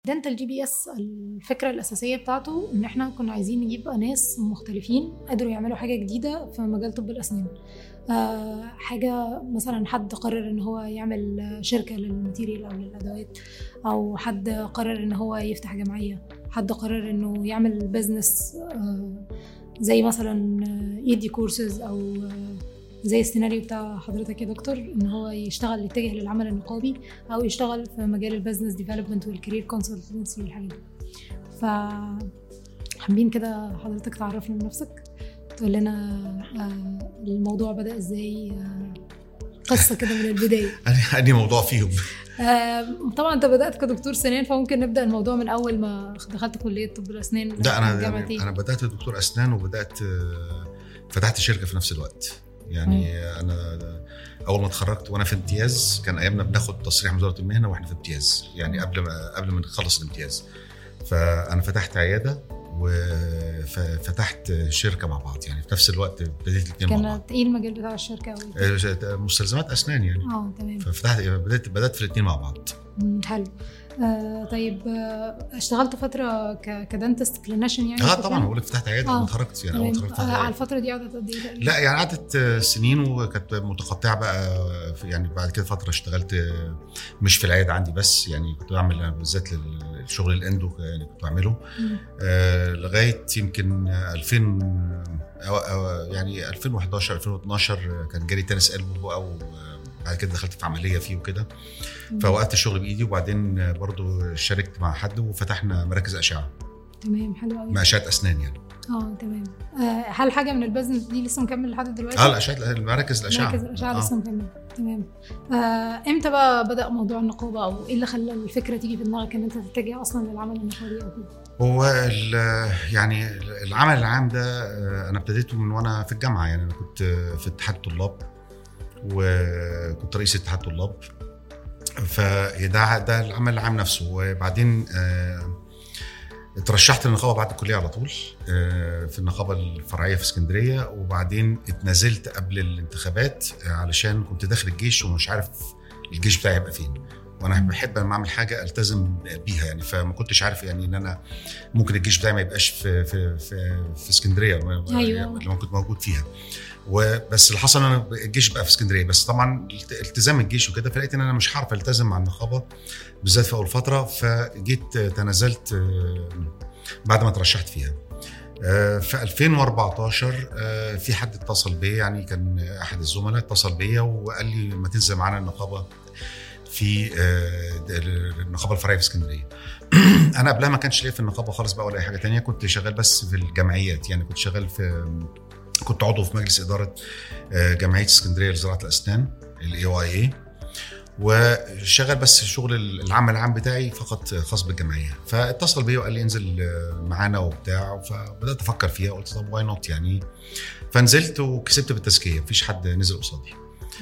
دنتال جي بي اس الفكرة الأساسية بتاعته إن إحنا كنا عايزين نجيب ناس مختلفين قدروا يعملوا حاجة جديدة في مجال طب الأسنان آه حاجة مثلا حد قرر إن هو يعمل شركة للماتيريال أو للأدوات أو حد قرر إن هو يفتح جمعية حد قرر إنه يعمل بزنس آه زي مثلا يدي كورسز أو آه زي السيناريو بتاع حضرتك يا دكتور ان هو يشتغل يتجه للعمل النقابي او يشتغل في مجال البزنس ديفلوبمنت والكارير كونسلتنسي والحاجات دي ف حابين كده حضرتك تعرفنا من نفسك تقول لنا آه الموضوع بدا ازاي آه قصه كده من البدايه انهي موضوع فيهم آه طبعا انت بدات كدكتور سنان فممكن نبدا الموضوع من اول ما دخلت كليه طب الاسنان لا انا يعني انا بدات دكتور اسنان وبدات فتحت شركه في نفس الوقت يعني مم. انا اول ما اتخرجت وانا في امتياز كان ايامنا بناخد تصريح من وزاره المهنه واحنا في امتياز يعني قبل ما قبل ما نخلص الامتياز فانا فتحت عياده وفتحت شركه مع بعض يعني في نفس الوقت ابتديت الاثنين مع بعض كان ايه المجال بتاع الشركه او مستلزمات اسنان يعني اه تمام ففتحت بدات بدات في الاثنين مع بعض حلو آه طيب آه اشتغلت فتره كدنتست كلينيشن يعني اه طبعا بقول لك فتحت عياده آه. اول اتخرجت يعني اول اتخرجت آه على الفتره دي قعدت قد ايه لا يعني قعدت سنين وكانت متقطعه بقى يعني بعد كده فتره اشتغلت مش في العياده عندي بس يعني كنت بعمل بالذات الشغل الاندو يعني كنت بعمله آه لغايه يمكن 2000 أو أو يعني 2011 2012 كان جالي تنس قلب او بعد كده دخلت في عمليه فيه وكده فوقفت الشغل بايدي وبعدين برضو شاركت مع حد وفتحنا مراكز اشعه تمام حلو قوي مقاشات اسنان يعني اه تمام آه هل حاجه من البزنس دي لسه مكمل لحد دلوقتي؟ اه الاشعه المراكز الاشعه مراكز الاشعه آه. لسه مكمل تمام آه امتى بقى بدا موضوع النقابه او ايه اللي خلى الفكره تيجي في دماغك ان انت تتجه اصلا للعمل النقابي او كده؟ هو يعني العمل العام ده انا ابتديته من وانا في الجامعه يعني انا كنت في اتحاد الطلاب وكنت رئيس اتحاد طلاب فده ده العمل العام نفسه وبعدين اترشحت للنقابه بعد الكليه على طول في النقابه الفرعيه في اسكندريه وبعدين اتنازلت قبل الانتخابات علشان كنت داخل الجيش ومش عارف الجيش بتاعي هيبقى فين وانا بحب لما اعمل حاجه التزم بيها يعني فما كنتش عارف يعني ان انا ممكن الجيش بتاعي ما يبقاش في في في, في اسكندريه أيوة. لما كنت موجود فيها وبس اللي حصل انا الجيش بقى في اسكندريه بس طبعا التزام الجيش وكده فلقيت ان انا مش هعرف التزم مع النقابه بالذات في اول فتره فجيت تنازلت بعد ما ترشحت فيها في 2014 في حد اتصل بيا يعني كان احد الزملاء اتصل بيا وقال لي ما تنزل معانا النقابه في النقابه الفرعيه في اسكندريه انا قبلها ما كانش ليا في النقابه خالص بقى ولا اي حاجه تانية كنت شغال بس في الجمعيات يعني كنت شغال في كنت عضو في مجلس اداره جمعيه اسكندريه لزراعه الاسنان الاي او اي وشغال بس شغل العمل العام بتاعي فقط خاص بالجمعيه فاتصل بيا وقال لي انزل معانا وبتاع فبدات افكر فيها قلت طب واي نوت يعني فنزلت وكسبت بالتزكيه مفيش حد نزل قصادي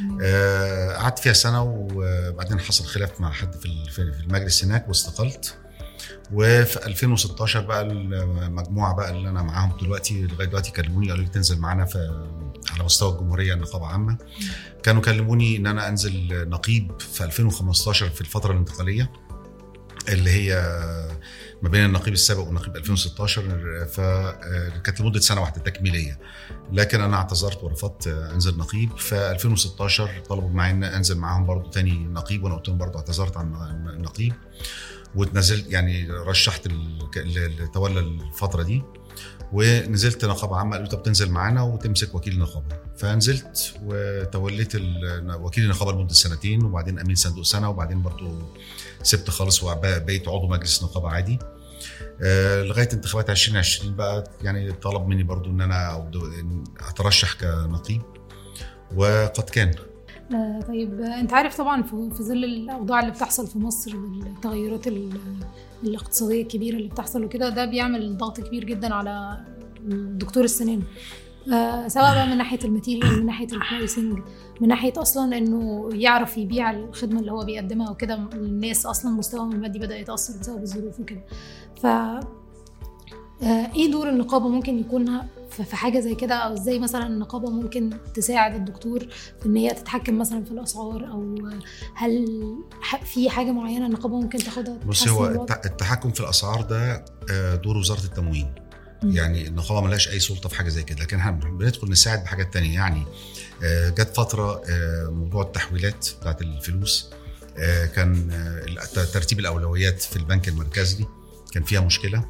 قعدت فيها سنه وبعدين حصل خلاف مع حد في المجلس هناك واستقلت وفي 2016 بقى المجموعه بقى اللي انا معاهم دلوقتي لغايه دلوقتي كلموني قالوا لي تنزل معانا في على مستوى الجمهوريه نقابه عامه كانوا كلموني ان انا انزل نقيب في 2015 في الفتره الانتقاليه اللي هي ما بين النقيب السابق والنقيب 2016 فكانت لمده سنه واحده تكميليه لكن انا اعتذرت ورفضت انزل نقيب في 2016 طلبوا معي ان انزل معاهم برضو تاني نقيب وانا قلت لهم برضو اعتذرت عن النقيب واتنزلت يعني رشحت اللي تولى الفتره دي ونزلت نقابه عامه قالوا طب تنزل معانا وتمسك وكيل النقابه فنزلت وتوليت وكيل النقابه لمده سنتين وبعدين امين صندوق سنه وبعدين برضو سبت خالص وبقيت عضو مجلس نقابه عادي أه لغايه انتخابات 2020 بقى يعني طلب مني برضو ان انا اترشح كنقيب وقد كان آه طيب انت عارف طبعا في ظل الاوضاع اللي بتحصل في مصر والتغيرات الاقتصاديه الكبيره اللي بتحصل وكده ده بيعمل ضغط كبير جدا على دكتور السنان آه سواء بقى من ناحيه الماتيريال من ناحيه البرايسنج من ناحيه اصلا انه يعرف يبيع الخدمه اللي هو بيقدمها وكده الناس اصلا مستواهم المادي بدا يتاثر بسبب الظروف وكده ف آه ايه دور النقابه ممكن يكون ف- في حاجه زي كده او ازاي مثلا النقابه ممكن تساعد الدكتور في ان هي تتحكم مثلا في الاسعار او هل ح- في حاجه معينه النقابه ممكن تاخدها بص تحسن هو الوضع؟ الت- التحكم في الاسعار ده آه، دور وزاره التموين مم. يعني النقابه ملهاش اي سلطه في حاجه زي كده لكن احنا بندخل نساعد بحاجات تانية يعني آه، جت فتره آه، موضوع التحويلات بتاعت الفلوس آه، كان آه، الت- ترتيب الاولويات في البنك المركزي كان فيها مشكله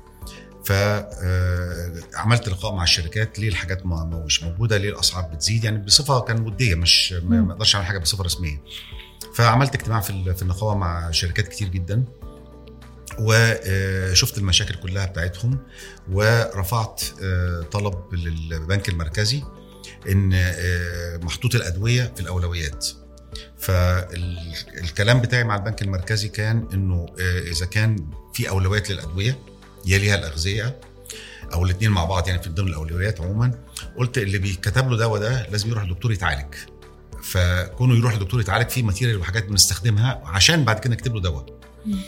فعملت لقاء مع الشركات ليه الحاجات ما ما مش موجوده ليه الاسعار بتزيد يعني بصفه كان وديه مش ما مم. ما اقدرش اعمل حاجه بصفه رسميه فعملت اجتماع في ال- في النقابه مع شركات كتير جدا وشفت المشاكل كلها بتاعتهم ورفعت آه، طلب للبنك المركزي ان آه، محطوط الادويه في الاولويات فالكلام بتاعي مع البنك المركزي كان انه آه، اذا كان في اولويات للادويه يليها الاغذيه او الاثنين مع بعض يعني في ضمن الاولويات عموما قلت اللي بيتكتب له دواء ده لازم يروح لدكتور يتعالج فكونه يروح لدكتور يتعالج فيه ماتيريال وحاجات بنستخدمها عشان بعد كده نكتب له دواء مم.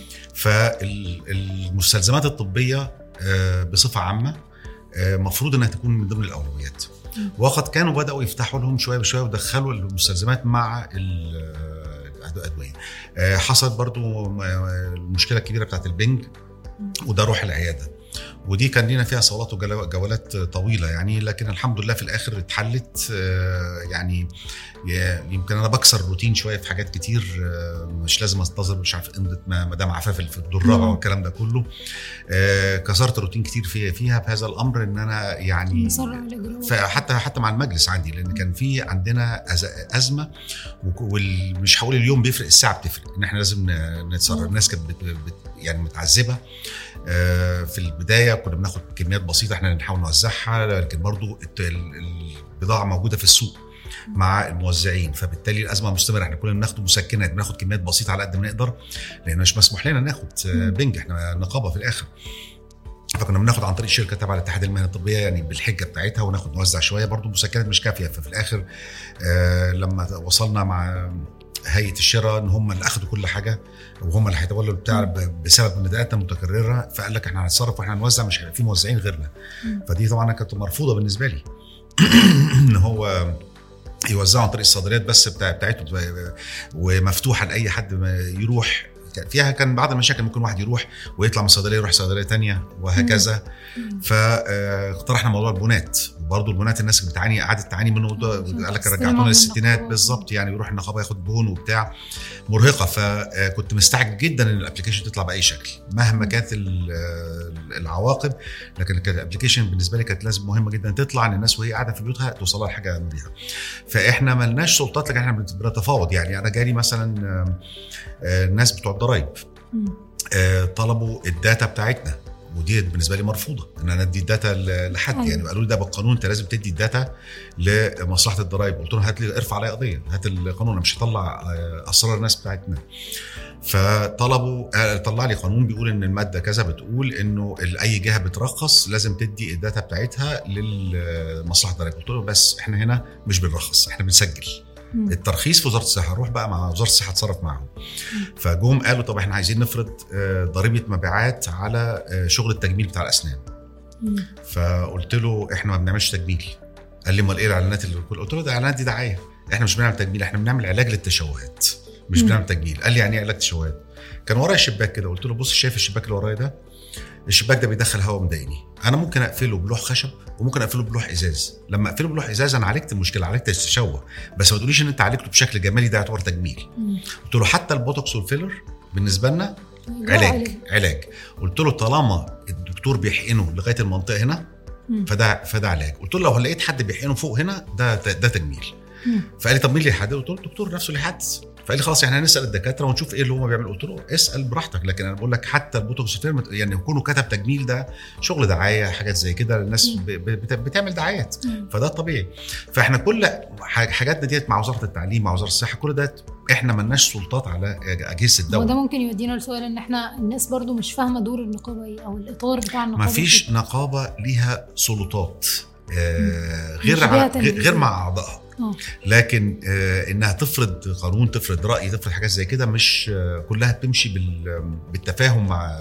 فالمستلزمات الطبيه آه، بصفه عامه آه، مفروض انها تكون من ضمن الاولويات مم. وقد كانوا بداوا يفتحوا لهم شويه بشويه ودخلوا المستلزمات مع ال- الادويه آه، حصلت برضو م- المشكله الكبيره بتاعت البنج مم. وده روح العياده ودي كان لنا فيها صولات وجولات طويله يعني لكن الحمد لله في الاخر اتحلت آه، يعني ي- يمكن انا بكسر الروتين شويه في حاجات كتير آه، مش لازم انتظر مش عارف امضه ما- مدام عفاف في الدور الرابع مم. والكلام ده كله آه، كسرت روتين كتير في فيها في هذا الامر ان انا يعني نسرع الاجراءات فحتى حتى مع المجلس عندي لان كان في عندنا أز- ازمه وك- ومش هقول اليوم بيفرق الساعه بتفرق ان احنا لازم ن- نتصرف مم. الناس كانت بت- بت- يعني متعذبه آه، في البدايه كنا بناخد كميات بسيطه احنا نحاول نوزعها لكن برضو الت- ال- البضاعه موجوده في السوق مع الموزعين فبالتالي الازمه مستمره احنا كنا بناخد مسكنات بناخد كميات بسيطه على قد ما نقدر لان مش مسموح لنا ناخد آه، مم. بنج احنا نقابه في الاخر فكنا بناخد عن طريق شركه تبع الاتحاد المهني الطبيه يعني بالحجه بتاعتها وناخد نوزع شويه برضو مسكنات مش كافيه ففي الاخر آه لما وصلنا مع هيئه الشراء ان هم اللي اخذوا كل حاجه وهم اللي هيتولوا البتاع ب- بسبب نداءاتنا المتكرره فقال لك احنا هنتصرف واحنا هنوزع مش هيبقى في موزعين غيرنا مم. فدي طبعا كانت مرفوضه بالنسبه لي ان هو يوزعوا عن طريق الصيدليات بس بتاع بتاعته ومفتوحه لاي حد ما يروح كان فيها كان بعض المشاكل ممكن واحد يروح ويطلع من صيدليه يروح صيدليه تانية وهكذا مم. فاقترحنا موضوع البنات وبرضه البنات الناس بتعاني قعدت تعاني منه وده- عشان قال لك تستلم رجعتونا من للستينات النقابة. بالظبط يعني يروح النقابه ياخد بون وبتاع مرهقه فكنت مستعجل جدا ان الابلكيشن تطلع باي شكل مهما كانت ال- العواقب لكن كانت الابلكيشن بالنسبه لي كانت لازم مهمه جدا تطلع ان الناس وهي قاعده في بيوتها توصلها لحاجه مريحه فاحنا ملناش سلطات لكن احنا بنتفاوض يعني انا جالي مثلا آه، آه، الناس بتوع الضرايب مم. آه، طلبوا الداتا بتاعتنا ودي بالنسبه لي مرفوضه ان انا ادي الداتا ل- لحد أيوة. يعني قالوا لي ده بالقانون انت لازم تدي الداتا لمصلحه الضرايب قلت لهم هات لي ارفع عليا قضيه هات القانون انا مش هطلع آه، اسرار الناس بتاعتنا فطلبوا آه، طلع لي قانون بيقول ان الماده كذا بتقول انه ال- اي جهه بترخص لازم تدي الداتا بتاعتها لمصلحه الضرايب قلت له بس احنا هنا مش بنرخص احنا بنسجل مم. الترخيص في وزاره الصحه نروح بقى مع وزاره الصحه اتصرف معاهم فجم قالوا طب احنا عايزين نفرض آه، ضريبه مبيعات على آه، شغل التجميل بتاع الاسنان مم. فقلت له احنا ما بنعملش تجميل قال لي امال ايه الاعلانات اللي كل قلت له ده الاعلانات دي دعايه احنا مش بنعمل تجميل احنا بنعمل علاج للتشوهات مش مم. بنعمل تجميل قال لي يعني ايه علاج تشوهات كان ورايا شباك كده قلت له بص شايف الشباك اللي ورايا ده الشباك ده بيدخل هواء مضايقني انا ممكن اقفله بلوح خشب وممكن اقفله بلوح ازاز لما اقفله بلوح ازاز انا عالجت المشكله عالجت التشوه بس ما تقوليش ان انت عالجته بشكل جمالي ده يعتبر تجميل مم. قلت له حتى البوتوكس والفيلر بالنسبه لنا إجراء علاج عليه. علاج قلت له طالما الدكتور بيحقنه لغايه المنطقه هنا مم. فده فده علاج قلت له لو لقيت حد بيحقنه فوق هنا ده ده تجميل مم. فقال لي طب مين اللي يحدد قلت له الدكتور نفسه اللي يحدد فقال لي خلاص يعني هنسال الدكاتره ونشوف ايه اللي هم بيعملوا قلت له اسال براحتك لكن انا بقول لك حتى البوتوكس والفيلر يعني يكونوا كتب تجميل ده شغل دعايه حاجات زي كده الناس مم. ب- ب- بت- بتعمل دعايات مم. فده الطبيعي فاحنا كل حاج- حاجاتنا ديت مع وزاره التعليم مع وزاره الصحه كل ده احنا ملناش سلطات على اجهزه هو ده الدوله ممكن يودينا لسؤال ان احنا الناس برضو مش فاهمه دور النقابه ايه او الاطار بتاع النقابه ما فيش إيه. نقابه ليها سلطات آه، مش غير ليها ع- غير تنفيذ. غير مع اعضائها اه لكن آه، انها تفرض قانون تفرض راي تفرض حاجات زي كده مش آه، كلها بتمشي بال- بالتفاهم مع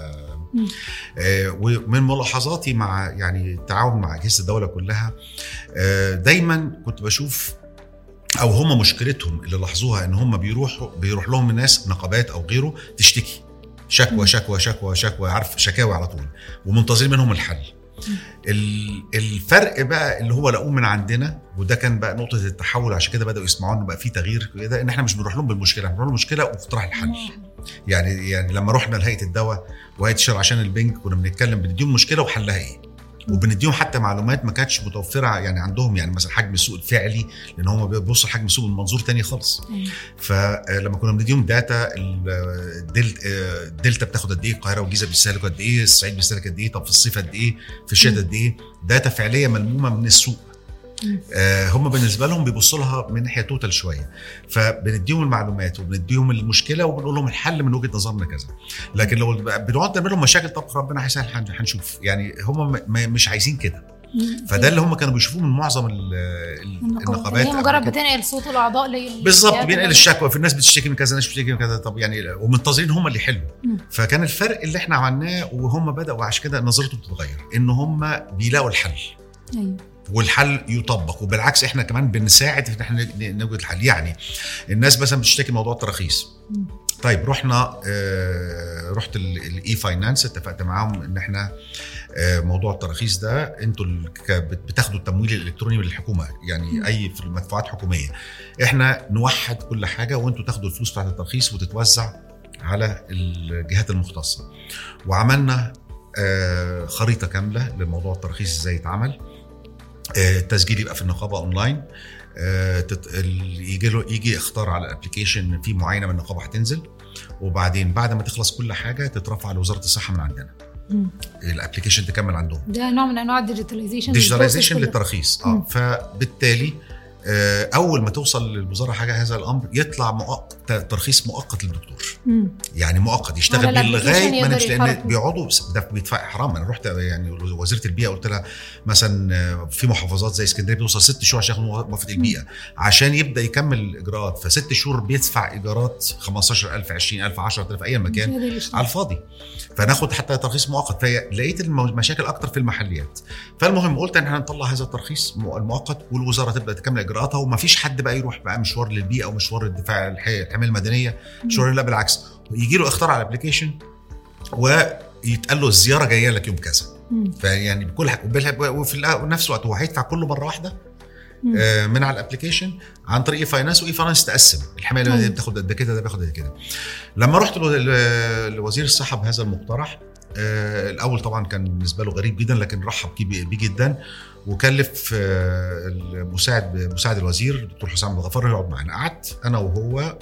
مم. آه، ومن ملاحظاتي مع يعني التعاون مع اجهزه الدوله كلها آه، دايما كنت بشوف او هم مشكلتهم اللي لاحظوها ان هم بيروحوا بيروح لهم ناس نقابات او غيره تشتكي شكوى مم. شكوى شكوى شكوى عارف شكاوي على طول ومنتظرين منهم الحل مم. ال- الفرق بقى اللي هو لقوه من عندنا وده كان بقى نقطه التحول عشان كده بداوا يسمعوا انه بقى في تغيير كده ان احنا مش بنروح لهم بالمشكله بنروح لهم المشكله واقتراح الحل يعني يعني لما رحنا لهيئه الدواء وهيئه الشرع عشان البنك كنا بنتكلم بنديهم مشكله وحلها ايه وبنديهم حتى معلومات ما كانتش متوفره يعني عندهم يعني مثلا حجم السوق الفعلي لان هم بيبصوا لحجم السوق من منظور تاني خالص أيوة. فلما كنا بنديهم داتا الدلتا, الدلتا بتاخد قد ايه القاهره والجيزه بيستهلكوا قد ايه الصعيد بيستهلك قد ايه طب في الصيف قد ايه في الشتاء قد ايه داتا فعليه ملمومه من السوق مم. آه، هم بالنسبه لهم بيبصوا لها من ناحيه توتال شويه فبنديهم المعلومات وبنديهم المشكله وبنقول لهم الحل من وجهه نظرنا كذا لكن لو بنقعد نعمل لهم مشاكل طب ربنا هيسهل هن- هنشوف يعني هم م- م- مش عايزين كده مم. فده اللي هم كانوا بيشوفوه من معظم ال- ال- النقابات هي مجرد بتنقل صوت الاعضاء لل بالظبط للجهات بينقل اللي- الشكوى في الناس بتشتكي من كذا ناس بتشتكي من كذا طب يعني ومنتظرين هم اللي يحلوا مم. فكان الفرق اللي احنا عملناه وهم بداوا عشان كده نظرتهم بتتغير ان هم بيلاقوا الحل ايوه والحل يطبق وبالعكس احنا كمان بنساعد في ان احنا ن- نوجد الحل يعني الناس مثلا بتشتكي من موضوع التراخيص مم. طيب رحنا آه رحت الاي فاينانس اتفقت معاهم ان احنا آه موضوع التراخيص ده انتوا ال- ك- بت- بتاخدوا التمويل الالكتروني من الحكومه يعني مم. اي في المدفوعات حكوميه احنا نوحد كل حاجه وانتوا تاخدوا الفلوس بتاعت الترخيص وتتوزع على الجهات المختصه وعملنا آه خريطه كامله لموضوع الترخيص ازاي يتعمل آه، التسجيل يبقى في النقابه اونلاين آه، تت- ال- يجي له يجي يختار على الابلكيشن في معاينه من النقابه هتنزل وبعدين بعد ما تخلص كل حاجه تترفع لوزاره الصحه من عندنا مم. الابلكيشن تكمل عندهم ده نوع من انواع الديجيتاليزيشن ديجيتاليزيشن للتراخيص اه مم. فبالتالي آه، اول ما توصل للوزاره حاجه هذا الامر يطلع مؤقت ترخيص مؤقت للدكتور يعني مؤقت يشتغل على بيه لغايه الابلكيشن ما يقدر نمشي لان يتحرك. بيقعدوا بس- ده بيدفع حرام انا رحت يعني وزيره البيئه قلت لها مثلا آه، في محافظات زي اسكندريه بيوصل ست شهور عشان ياخد موافقه البيئه عشان يبدا يكمل الاجراءات فست شهور بيدفع ايجارات 15000 20000 10000 اي مكان على الفاضي فناخد حتى ترخيص مؤقت فلقيت المشاكل اكتر في المحليات فالمهم قلت ان احنا نطلع هذا الترخيص المؤقت والوزاره تبدا تكمل اجراءاتها وما فيش حد بقى يروح بقى مشوار للبيئه ومشوار الدفاع الح- الحمايه المدنيه مشوار لا بالعكس يجي له اختار على الابلكيشن ويتقال له الزياره جايه لك يوم كذا مم. فيعني بكل حاجه وبالها- وفي الآ- نفس الوقت هو هيدفع كله مره واحده مم. آه، من على الابلكيشن عن طريق اي فاينانس واي فاينانس تقسم الحمايه المدنيه أيوة. بتاخد قد كده ده بياخد قد كده لما رحت لو- ل- لوزير الصحه بهذا المقترح آه، الاول طبعا كان بالنسبه له غريب جدا لكن رحب بيه بيه جدا وكلف آه، المساعد مساعد الوزير الدكتور حسام عبد الغفار يقعد معانا قعدت انا وهو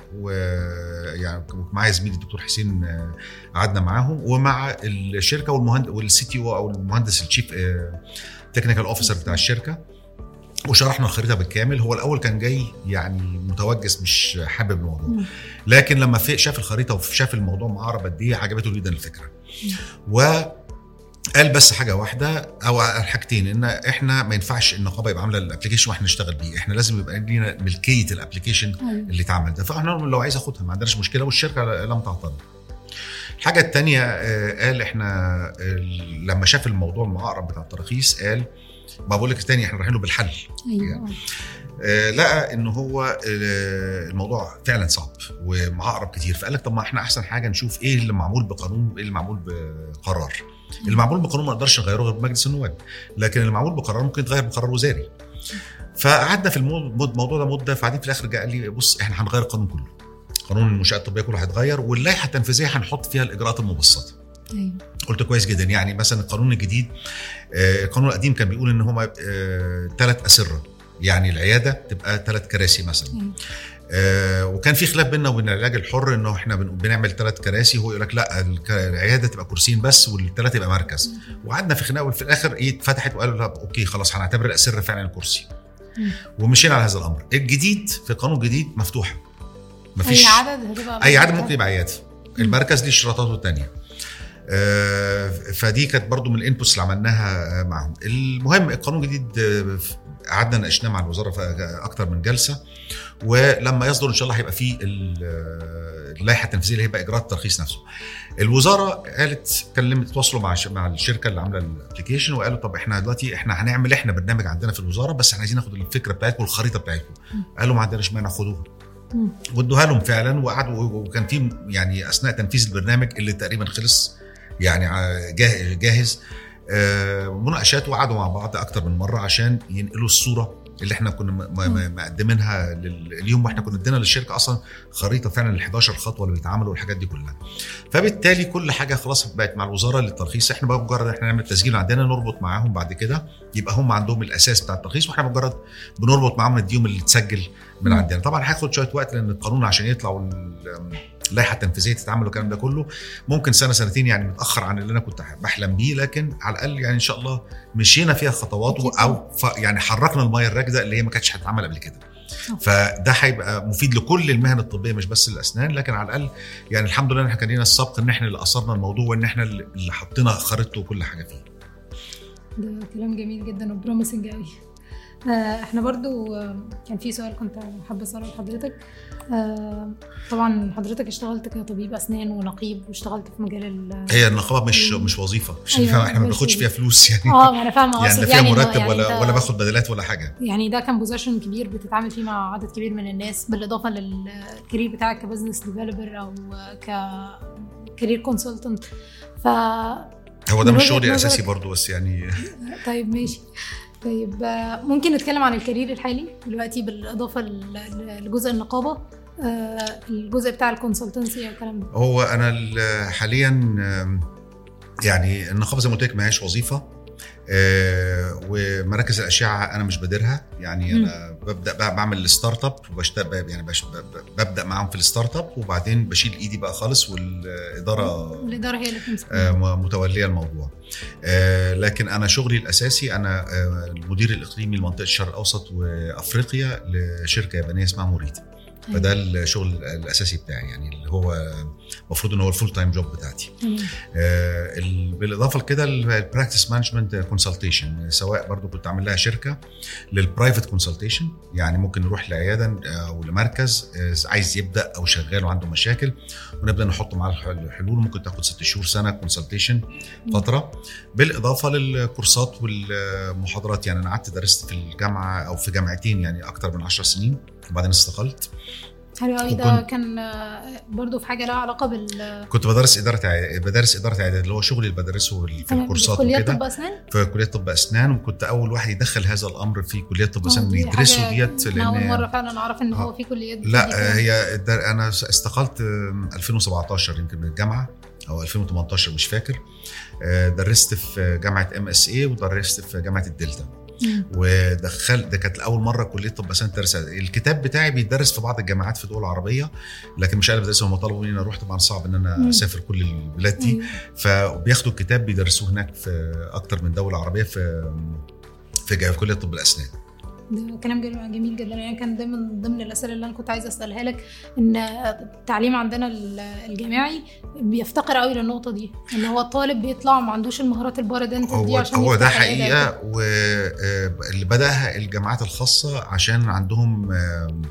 ويعني معايا زميلي الدكتور حسين آه، قعدنا معاهم ومع الشركه والمهندس والسي تي او او المهندس الشيف تكنيكال اوفيسر بتاع الشركه وشرحنا الخريطه بالكامل هو الاول كان جاي يعني متوجس مش حابب الموضوع مم. لكن لما في شاف الخريطه وشاف الموضوع معقرب قد ايه عجبته جدا الفكره وقال بس حاجه واحده او حاجتين ان احنا ما ينفعش النقابه يبقى عامله الابلكيشن واحنا نشتغل بيه احنا لازم يبقى لينا ملكيه الابلكيشن أيوة. اللي اتعمل ده فاحنا قلنا لو عايز اخدها ما عندناش مشكله والشركه لم تعترض الحاجه الثانيه قال احنا آه، لما شاف الموضوع المعقرب بتاع التراخيص قال ما بقول لك تاني احنا رايحين له بالحل ايوه آه، لقى ان هو آه، الموضوع فعلا صعب ومعقرب كتير فقال لك طب ما احنا احسن حاجه نشوف ايه اللي معمول بقانون وايه اللي معمول بقرار اللي معمول بقانون ما نقدرش نغيره غير بمجلس النواب لكن اللي معمول بقرار ممكن يتغير بقرار وزاري فقعدنا في المو- الموضوع ده مده فبعدين في الاخر جه قال لي بص احنا هنغير القانون كله قانون المنشات الطبيه كله هيتغير واللائحه التنفيذيه هنحط فيها الاجراءات المبسطه ايوه قلت كويس جدا يعني مثلا القانون الجديد آه، القانون القديم كان بيقول ان هما ثلاث اسره يعني العياده تبقى ثلاث كراسي مثلا أيوة. آه، وكان في خلاف بيننا وبين العلاج الحر انه احنا بن- بنعمل ثلاث كراسي وهو يقول لك لا الك- العياده تبقى كرسيين بس والثلاثه يبقى مركز وقعدنا في خناقه وفي الاخر ايه اتفتحت وقالوا لا اوكي خلاص هنعتبر الاسره فعلا الكرسي مم. ومشينا على هذا الامر الجديد في قانون جديد مفتوحه مفيش اي عدد هتبقى اي عدد ممكن يبقى عياده المركز ليه اشتراطاته الثانيه فدي كانت برضو من الانبوتس اللي عملناها آه، معهم المهم القانون الجديد آه، قعدنا ناقشناه مع الوزاره في اكتر من جلسه ولما يصدر ان شاء الله هيبقى فيه ال- اللائحه التنفيذيه اللي هيبقى اجراء الترخيص نفسه. الوزاره قالت كلمت تواصلوا مع مع الشركه اللي عامله الابلكيشن وقالوا طب احنا دلوقتي احنا هنعمل احنا برنامج عندنا في الوزاره بس احنا عايزين ناخد الفكره بتاعتكم والخريطه بتاعتكم. قالوا ما عندناش مانع خدوها. مم. وادوها لهم فعلا وقعدوا وكان في يعني اثناء تنفيذ البرنامج اللي تقريبا خلص يعني ع- جاه- جاهز آه، مناقشات وقعدوا مع بعض اكتر من مره عشان ينقلوا الصوره اللي احنا كنا م- م- م- مقدمينها لل- اليوم واحنا كنا ادينا للشركه اصلا خريطه فعلا ال 11 خطوه اللي بيتعملوا والحاجات دي كلها. فبالتالي كل حاجه خلاص بقت مع الوزاره للترخيص احنا بقى مجرد احنا نعمل تسجيل عندنا نربط معاهم بعد كده يبقى هم عندهم الاساس بتاع الترخيص واحنا مجرد بنربط معاهم نديهم اللي اتسجل من مم. عندنا طبعا هياخد شويه وقت لان القانون عشان يطلع وال- اللائحه التنفيذيه تتعمل والكلام ده كله ممكن سنه سنتين يعني متاخر عن اللي انا كنت بحلم بيه لكن على الاقل يعني ان شاء الله مشينا فيها خطوات أكيد او ف يعني حركنا الميه الراكده اللي هي ما كانتش هتتعمل قبل كده صح. فده هيبقى مفيد لكل المهن الطبيه مش بس الاسنان لكن على الاقل يعني الحمد لله ان احنا كان لنا السبق ان احنا اللي اثرنا الموضوع وان احنا اللي اللي حطينا خريطته وكل حاجه فيه ده كلام جميل جدا وبروميسنج قوي آه، احنا برضو آه، كان في سؤال كنت حابه اساله لحضرتك آه، طبعا حضرتك اشتغلت كطبيب اسنان ونقيب واشتغلت في مجال ال هي النقابه مش أيوة. مش وظيفه مش أيوة، فاهم احنا ما مش بناخدش وظيفة. فيها فلوس يعني اه ما انا فاهمه يعني لا اقصد فيها إنه مرتب يعني ولا أنت- ولا باخد بدلات ولا حاجه يعني ده كان بوزيشن كبير بتتعامل فيه مع عدد كبير من الناس بالاضافه للكارير بتاعك كبزنس ديفلوبر او ككارير كونسلتنت ف هو ده من مش وجهة شغلي نظرك- الاساسي برضو بس يعني طيب ماشي طيب آه، ممكن نتكلم عن الكارير الحالي دلوقتي بالاضافه ل- لجزء النقابه آه، الجزء بتاع الكونسلتنسي والكلام ده هو انا ال- حاليا آم، يعني النقابه زي ما قلت لك ما هيش وظيفه آه، ومراكز الاشعه انا مش بادرها يعني مم. انا ببدا بقى بعمل الستارت اب وبشتغل يعني بش- ب- ب- ببدا معاهم في الستارت اب وبعدين بشيل ايدي بقى خالص والاداره الاداره هي اللي بتمسك آه، م- متوليه الموضوع آه، لكن انا شغلي الاساسي انا آه، المدير الاقليمي لمنطقه الشرق الاوسط وافريقيا لشركه يابانيه اسمها موريتا فده الشغل الاساسي بتاعي يعني اللي هو المفروض ان هو الفول تايم جوب بتاعتي تمام. آه، ال- بالاضافه لكده البراكتس مانجمنت كونسلتيشن سواء برضو كنت عامل لها شركه للبرايفت كونسلتيشن يعني ممكن نروح لعياده او لمركز آه، عايز يبدا او شغال وعنده مشاكل ونبدا نحط معاه الح- الحلول ممكن تاخد ست شهور سنه كونسلتيشن فتره بالاضافه للكورسات والمحاضرات يعني انا قعدت درست في الجامعه او في جامعتين يعني اكتر من 10 سنين وبعدين استقلت حلو قوي ده وكنت- كان آه، برضو في حاجه لها علاقه بال كنت بدرس اداره عي- بدرس اداره اعداد اللي هو شغلي اللي بدرسه في تمام، الكورسات كليات وكده طب اسنان في كليه طب اسنان وكنت اول واحد يدخل هذا الامر في كليه طب آه، اسنان دي يدرسوا حاجة ديت انا اول مره لان فعلا اعرف ان آه. هو في كليات بتدي لا كده. آه، هي الدر- انا استقلت آم، 2017 يمكن من الجامعه او 2018 مش فاكر آه، درست في جامعه ام اس اي ودرست في جامعه الدلتا مم. ودخل ده كانت اول مره كليه طب اسنان تدرس الكتاب بتاعي بيدرس في بعض الجامعات في الدول العربيه لكن مش انا اللي بدرسه هم طلبوا مني إن اروح طبعا صعب ان انا مم. اسافر كل البلاد دي أيوة. فبياخدوا الكتاب بيدرسوه هناك في اكتر من دوله عربيه في في جا- في كليه طب الاسنان ده كلام جميل جميل جدا يعني كان دايما من ضمن الاسئله اللي انا كنت عايزه اسالها لك ان التعليم عندنا ال- الجامعي بيفتقر قوي للنقطه دي ان هو الطالب بيطلع ما عندوش المهارات الباردنت دي هو عشان هو ده يفتح عيادة. حقيقه واللي بداها الجامعات الخاصه عشان عندهم آم،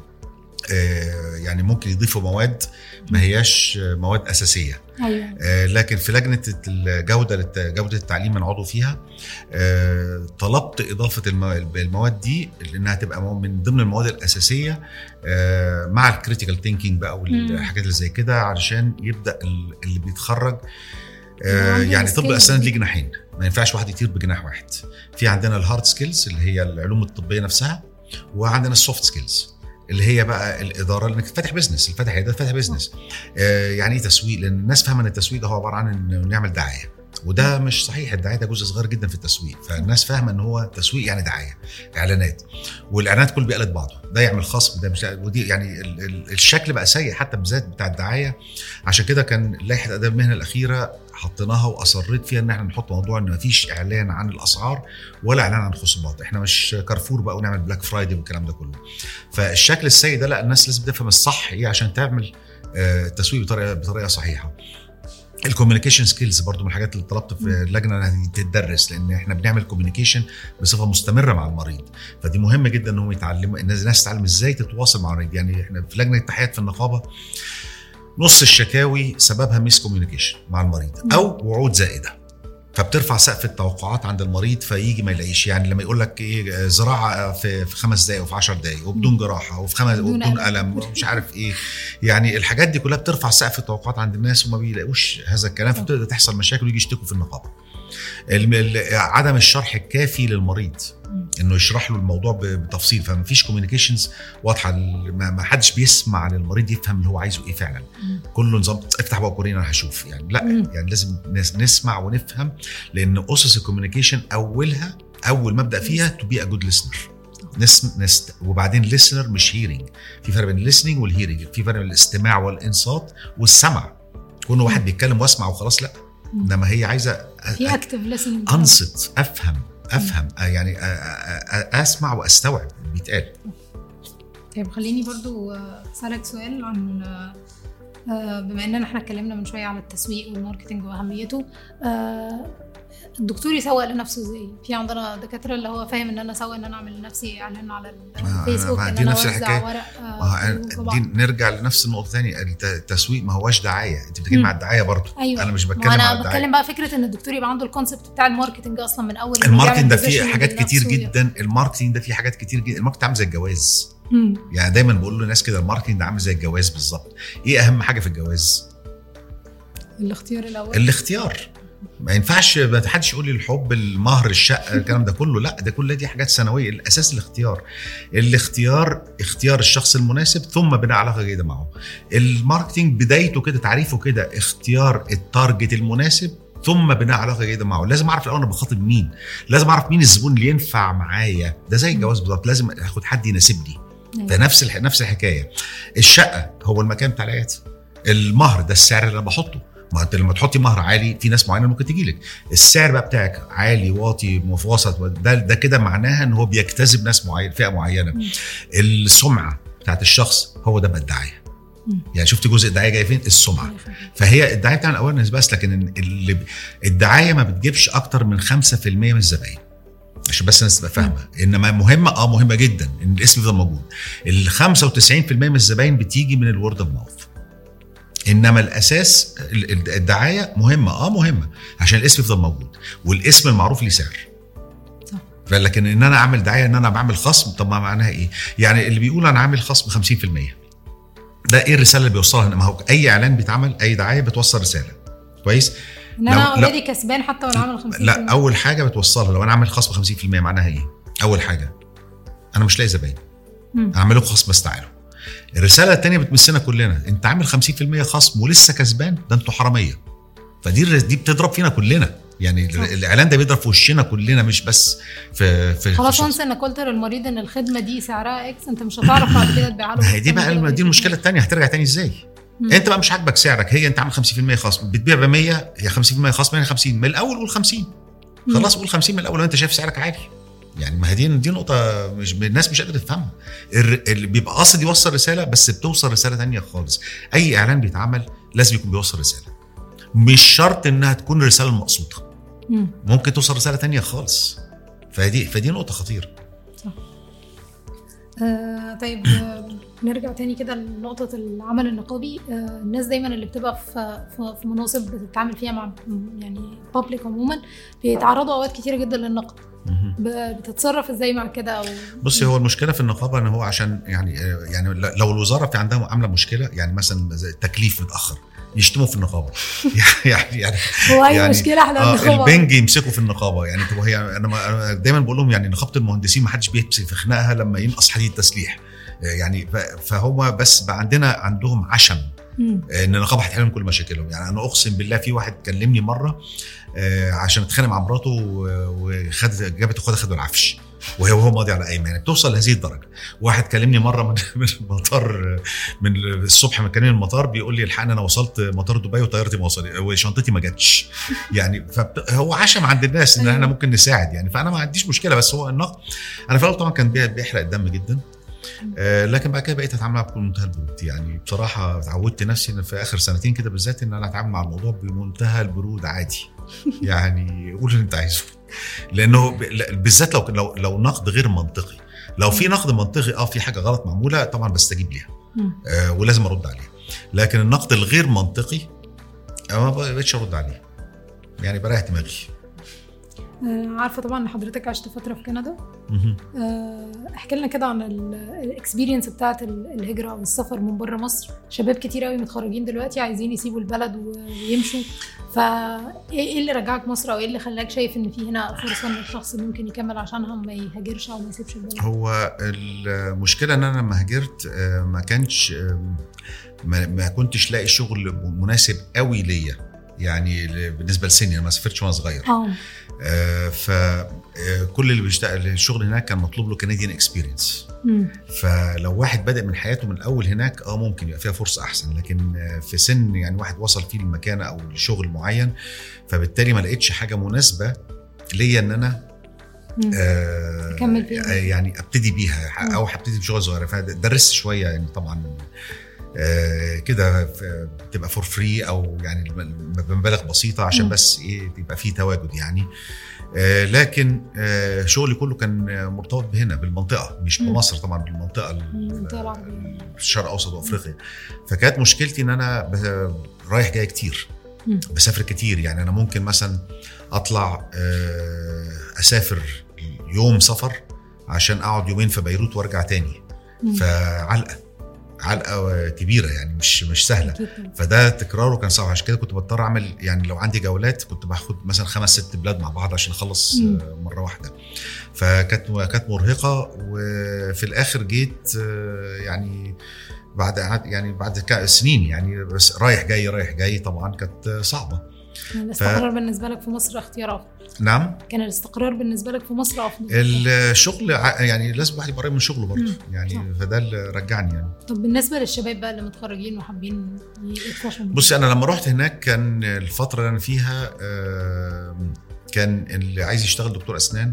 آه، يعني ممكن يضيفوا مواد ما هياش مواد اساسيه ايوه آه، لكن في لجنه الجوده للت- جوده التعليم من عضو فيها آه، طلبت اضافه المو- المواد دي لانها تبقى مو- من ضمن المواد الاساسيه آه، مع الكريتيكال ثينكينج بقى والحاجات اللي زي كده علشان يبدا ال- اللي بيتخرج آه، عنده يعني طب skills. الاسنان ليه جناحين ما ينفعش واحد يطير بجناح واحد في عندنا الهارد سكيلز اللي هي العلوم الطبيه نفسها وعندنا السوفت سكيلز اللي هي بقى الاداره لانك فاتح بزنس الفاتح عياده فاتح بزنس آه يعني ايه تسويق لان الناس فاهمه ان التسويق ده هو عباره عن انه نعمل دعايه وده مش صحيح الدعايه ده جزء صغير جدا في التسويق فالناس فاهمه ان هو تسويق يعني دعايه اعلانات والاعلانات كله بيقلد بعضه ده يعمل خصم ده مش ودي يعني ال ال الشكل بقى سيء حتى بالذات بتاع الدعايه عشان كده كان لائحه اداب المهنه الاخيره حطيناها واصريت فيها ان احنا نحط موضوع ان مفيش اعلان عن الاسعار ولا اعلان عن خصومات احنا مش كارفور بقى ونعمل بلاك فرايدي والكلام ده كله فالشكل السيء ده لا الناس لازم تفهم الصح ايه عشان تعمل آه، التسويق بطريقه بطريقه صحيحه الكوميونيكيشن سكيلز برضو من الحاجات اللي طلبت في اللجنه انها تتدرس لان احنا بنعمل كوميونيكيشن بصفه مستمره مع المريض فدي مهمه جدا انهم يتعلموا الناس الناس تتعلم ازاي تتواصل مع المريض يعني احنا في لجنه التحيات في النقابه نص الشكاوي سببها ميس كوميونيكيشن مع المريض او وعود زائده فبترفع سقف التوقعات عند المريض فيجي ما يلاقيش يعني لما يقول لك ايه زراعه في في خمس دقائق وفي 10 دقائق وبدون جراحه وفي خمس بدون وبدون ألم. الم ومش عارف ايه يعني الحاجات دي كلها بترفع سقف التوقعات عند الناس وما بيلاقوش هذا الكلام صح. فبتبدا تحصل مشاكل ويجي يشتكوا في النقابه الم- ال- عدم الشرح الكافي للمريض مم. انه يشرح له الموضوع ب- بتفصيل فما فيش كوميونيكيشنز واضحه ال- ما ما حدش بيسمع للمريض يفهم اللي هو عايزه ايه فعلا مم. كله نظام افتح بقى كورين انا هشوف يعني لا مم. يعني لازم نس- نسمع ونفهم لان اسس الكوميونيكيشن اولها اول مبدا فيها تو بي ا جود listener نس نس وبعدين listener مش هيرنج في فرق بين listening والهيرنج في فرق بين الاستماع والانصات والسمع كونه واحد بيتكلم واسمع وخلاص لا مم. انما هي عايزه أ- في أ- اكتف listening انصت افهم افهم آه، يعني آه، آه، آه، اسمع واستوعب اللي بيتقال طيب خليني برضو آه، اسالك سؤال عن آه، آه، بما اننا احنا اتكلمنا من شويه عن التسويق والماركتنج واهميته آه، الدكتور يسوق لنفسه ازاي؟ في عندنا دكاتره اللي هو فاهم ان انا اسوق ان انا اعمل لنفسي اعلان على ما- الفيسبوك ما ان دي انا نفس اوزع الحكاية. ورق ما آه، هو طبعاً. دي نرجع لنفس النقطه ثانيه التسويق ما هواش دعايه انت بتتكلم مم. على الدعايه برضه ايوه انا مش ما بتكلم انا على الدعايه بتكلم بقى فكره ان الدكتور يبقى عنده الكونسبت بتاع الماركتنج اصلا من اول إنه الماركتنج ده يعمل فيه positioning حاجات كتير لنفسه. جدا الماركتنج ده فيه حاجات كتير جدا الماركتنج عامل زي الجواز مم. يعني دايما بقول للناس كده الماركتنج ده عامل زي الجواز بالظبط ايه اهم حاجه في الجواز الاختيار الاول الاختيار ما ينفعش ما حدش يقول لي الحب المهر الشقه الكلام ده كله لا ده كل دي حاجات ثانويه الاساس الاختيار الاختيار اختيار الشخص المناسب ثم بناء علاقه جيده معه الماركتينج بدايته كده تعريفه كده اختيار التارجت المناسب ثم بناء علاقه جيده معه لازم اعرف الاول انا بخاطب مين لازم اعرف مين الزبون اللي ينفع معايا ده زي الجواز بالظبط لازم اخد حد يناسبني أيوة. فنفس الح... نفس الحكايه الشقه هو المكان بتاع العيادة المهر ده السعر اللي انا بحطه ما انت لما تحطي مهر عالي في ناس معينه ممكن تجي لك السعر بقى بتاعك عالي واطي متوسط ده ده كده معناها ان هو بيجتذب ناس معين فئه معينه مم. السمعه بتاعت الشخص هو ده بقى الدعايه مم. يعني شفت جزء الدعايه جاي فين السمعه فهي الدعايه بتاعنا الاويرنس بس لكن اللي الدعايه ما بتجيبش اكتر من 5% من الزباين عشان بس الناس تبقى فاهمه انما مهمه اه مهمه جدا ان الاسم يفضل موجود ال 95% من الزباين بتيجي من الورد اوف ماوث انما الاساس ال- ال- الدعايه مهمه اه مهمه عشان الاسم يفضل موجود والاسم المعروف ليه سعر صح. لكن ان انا اعمل دعايه ان انا بعمل خصم طب ما معناها ايه؟ يعني اللي بيقول انا عامل خصم 50% ده ايه الرساله اللي بيوصلها ما هو اي اعلان بيتعمل اي دعايه بتوصل رساله كويس؟ ان انا لو- لا- اوريدي كسبان حتى وانا عامل 50% لا اول حاجه بتوصلها لو انا عامل خصم 50% معناها ايه؟ اول حاجه انا مش لاقي زباين مم. اعمل لكم خصم بس تعالوا الرساله الثانيه بتمسنا كلنا انت عامل 50% خصم ولسه كسبان ده انتوا حراميه فدي الر- دي بتضرب فينا كلنا يعني صح. ال- الاعلان ده بيضرب في وشنا كلنا مش بس في في خلاص في وانس انك قلت للمريض ان الخدمه دي سعرها اكس انت مش هتعرف بعد كده تبيعها له ما هي دي أكتر من بقى كده دي المشكله الثانيه هترجع تاني ازاي؟ مم. انت بقى مش عاجبك سعرك هي انت عامل 50% خصم بتبيع ب 100 هي 50% خصم هي 50 من الاول قول 50 مم. خلاص قول 50 من الاول لو انت شايف سعرك عالي يعني ما هي دي دي نقطه مش الناس مش قادره تفهمها الر- اللي بيبقى قاصد يوصل رساله بس بتوصل رساله تانية خالص اي اعلان بيتعمل لازم يكون بيوصل رساله مش شرط انها تكون الرساله المقصوده مم. ممكن توصل رساله تانية خالص فدي فدي نقطه خطيره آه طيب آه نرجع تاني كده لنقطة العمل النقابي آه الناس دايما اللي بتبقى في, في, في مناصب بتتعامل فيها مع يعني بابليك عموما بيتعرضوا اوقات كتيرة جدا للنقد مهم. ب- بتتصرف ازاي مع كده او بصي هو المشكله في النقابه ان هو عشان يعني يعني لو الوزاره في عندها عامله مشكله يعني مثلا زي التكليف متاخر يشتموا في النقابه يعني يعني هو اي يعني- مشكلة احنا اه النقابة البنج يمسكوا في النقابه يعني طب هي انا ما- أنا دايما بقول لهم يعني نقابه المهندسين ما حدش بيمسك في خناقها لما ينقص حديد تسليح آه، يعني ف- فهو بس بقى عندنا عندهم عشم مم. ان النقابه هتحل لهم كل مشاكلهم يعني انا اقسم بالله في واحد كلمني مره آه، عشان اتخانق مع مراته و- وخد جابت اخواتها خدوا العفش وهي وهو ماضي على ايمن يعني بتوصل لهذه الدرجه واحد كلمني مره من من المطار من الصبح من كلمني من المطار بيقول لي الحقني انا وصلت مطار دبي وطيارتي ما وصلت وشنطتي ما جاتش يعني فبت... هو عشم عند الناس ان أيوة. احنا ممكن نساعد يعني فانا ما عنديش مشكله بس هو النقد انا في الاول طبعا كان بي- بيحرق الدم جدا آه، لكن بعد كده بقيت اتعامل معاها بمنتهى البرود يعني بصراحه اتعودت نفسي ان في اخر سنتين كده بالذات ان انا اتعامل مع الموضوع بمنتهى البرود عادي يعني قول اللي انت عايزه لانه ب- لا، بالذات لو لو لو نقد غير منطقي لو في نقد منطقي اه في حاجه غلط معموله طبعا بستجيب ليها مم. آه ولازم ارد عليها لكن النقد الغير منطقي آه، ما بقتش ارد عليه يعني بريح دماغي آه، عارفه طبعا ان حضرتك عشت فتره في كندا مهم. آه، احكي لنا كده عن الاكسبيرينس بتاعت ال- الهجره او السفر من بره مصر شباب كتير قوي متخرجين دلوقتي عايزين يسيبوا البلد و- ويمشوا فايه إيه اللي رجعك مصر او ايه اللي خلاك شايف ان في هنا فرصه ان الشخص ممكن يكمل عشانها ما يهاجرش او ما يسيبش البلد هو المشكله ان انا لما هاجرت آه، ما كانش آه، ما ما كنتش لاقي شغل مناسب قوي ليا يعني ل- بالنسبه لسني انا ما سافرتش وانا صغير اه فكل اللي بيشتغل الشغل هناك كان مطلوب له كنديان اكسبيرينس مم. فلو واحد بادئ من حياته من الاول هناك اه ممكن يبقى فيها فرصه احسن لكن آه، في سن يعني واحد وصل فيه لمكانه او لشغل معين فبالتالي ما لقيتش حاجه مناسبه ليا ان انا مم. آه، تكمل فيها. يعني ابتدي بيها مم. او هبتدي بشغل صغير فدرست شويه يعني طبعا آه، كده ف- بتبقى فور فري او يعني بمبالغ بسيطه عشان مم. بس ايه تبقى في تواجد يعني آه، لكن آه، شغلي كله كان آه، مرتبط بهنا بالمنطقه مش مم. بمصر طبعا بالمنطقه ال- المنطقة العربية. في الشرق الاوسط وافريقيا فكانت مشكلتي ان انا ب- رايح جاي كتير مم. بسافر كتير يعني انا ممكن مثلا اطلع آه، اسافر يوم سفر عشان اقعد يومين في بيروت وارجع تاني مم. فعلقه علقه كبيره يعني مش مش سهله أكيد طبعاً. فده تكراره كان صعب عشان كده كنت بضطر اعمل يعني لو عندي جولات كنت باخد مثلا خمس ست بلاد مع بعض عشان اخلص مم. آه، مره واحده فكانت كانت مرهقه وفي الاخر جيت آه، يعني بعد يعني بعد كا- سنين يعني بس رايح جاي رايح جاي طبعا كانت صعبه كان الاستقرار بالنسبه لك في مصر اختيار افضل نعم كان الاستقرار بالنسبه لك في مصر افضل الشغل ع- يعني لازم الواحد يبقى قريب من شغله برضه مم. يعني صح. فده اللي رجعني يعني طب بالنسبه للشباب بقى اللي متخرجين وحابين يتفشوا بصي انا لما رحت هناك كان الفتره اللي انا فيها آم، كان اللي عايز يشتغل دكتور اسنان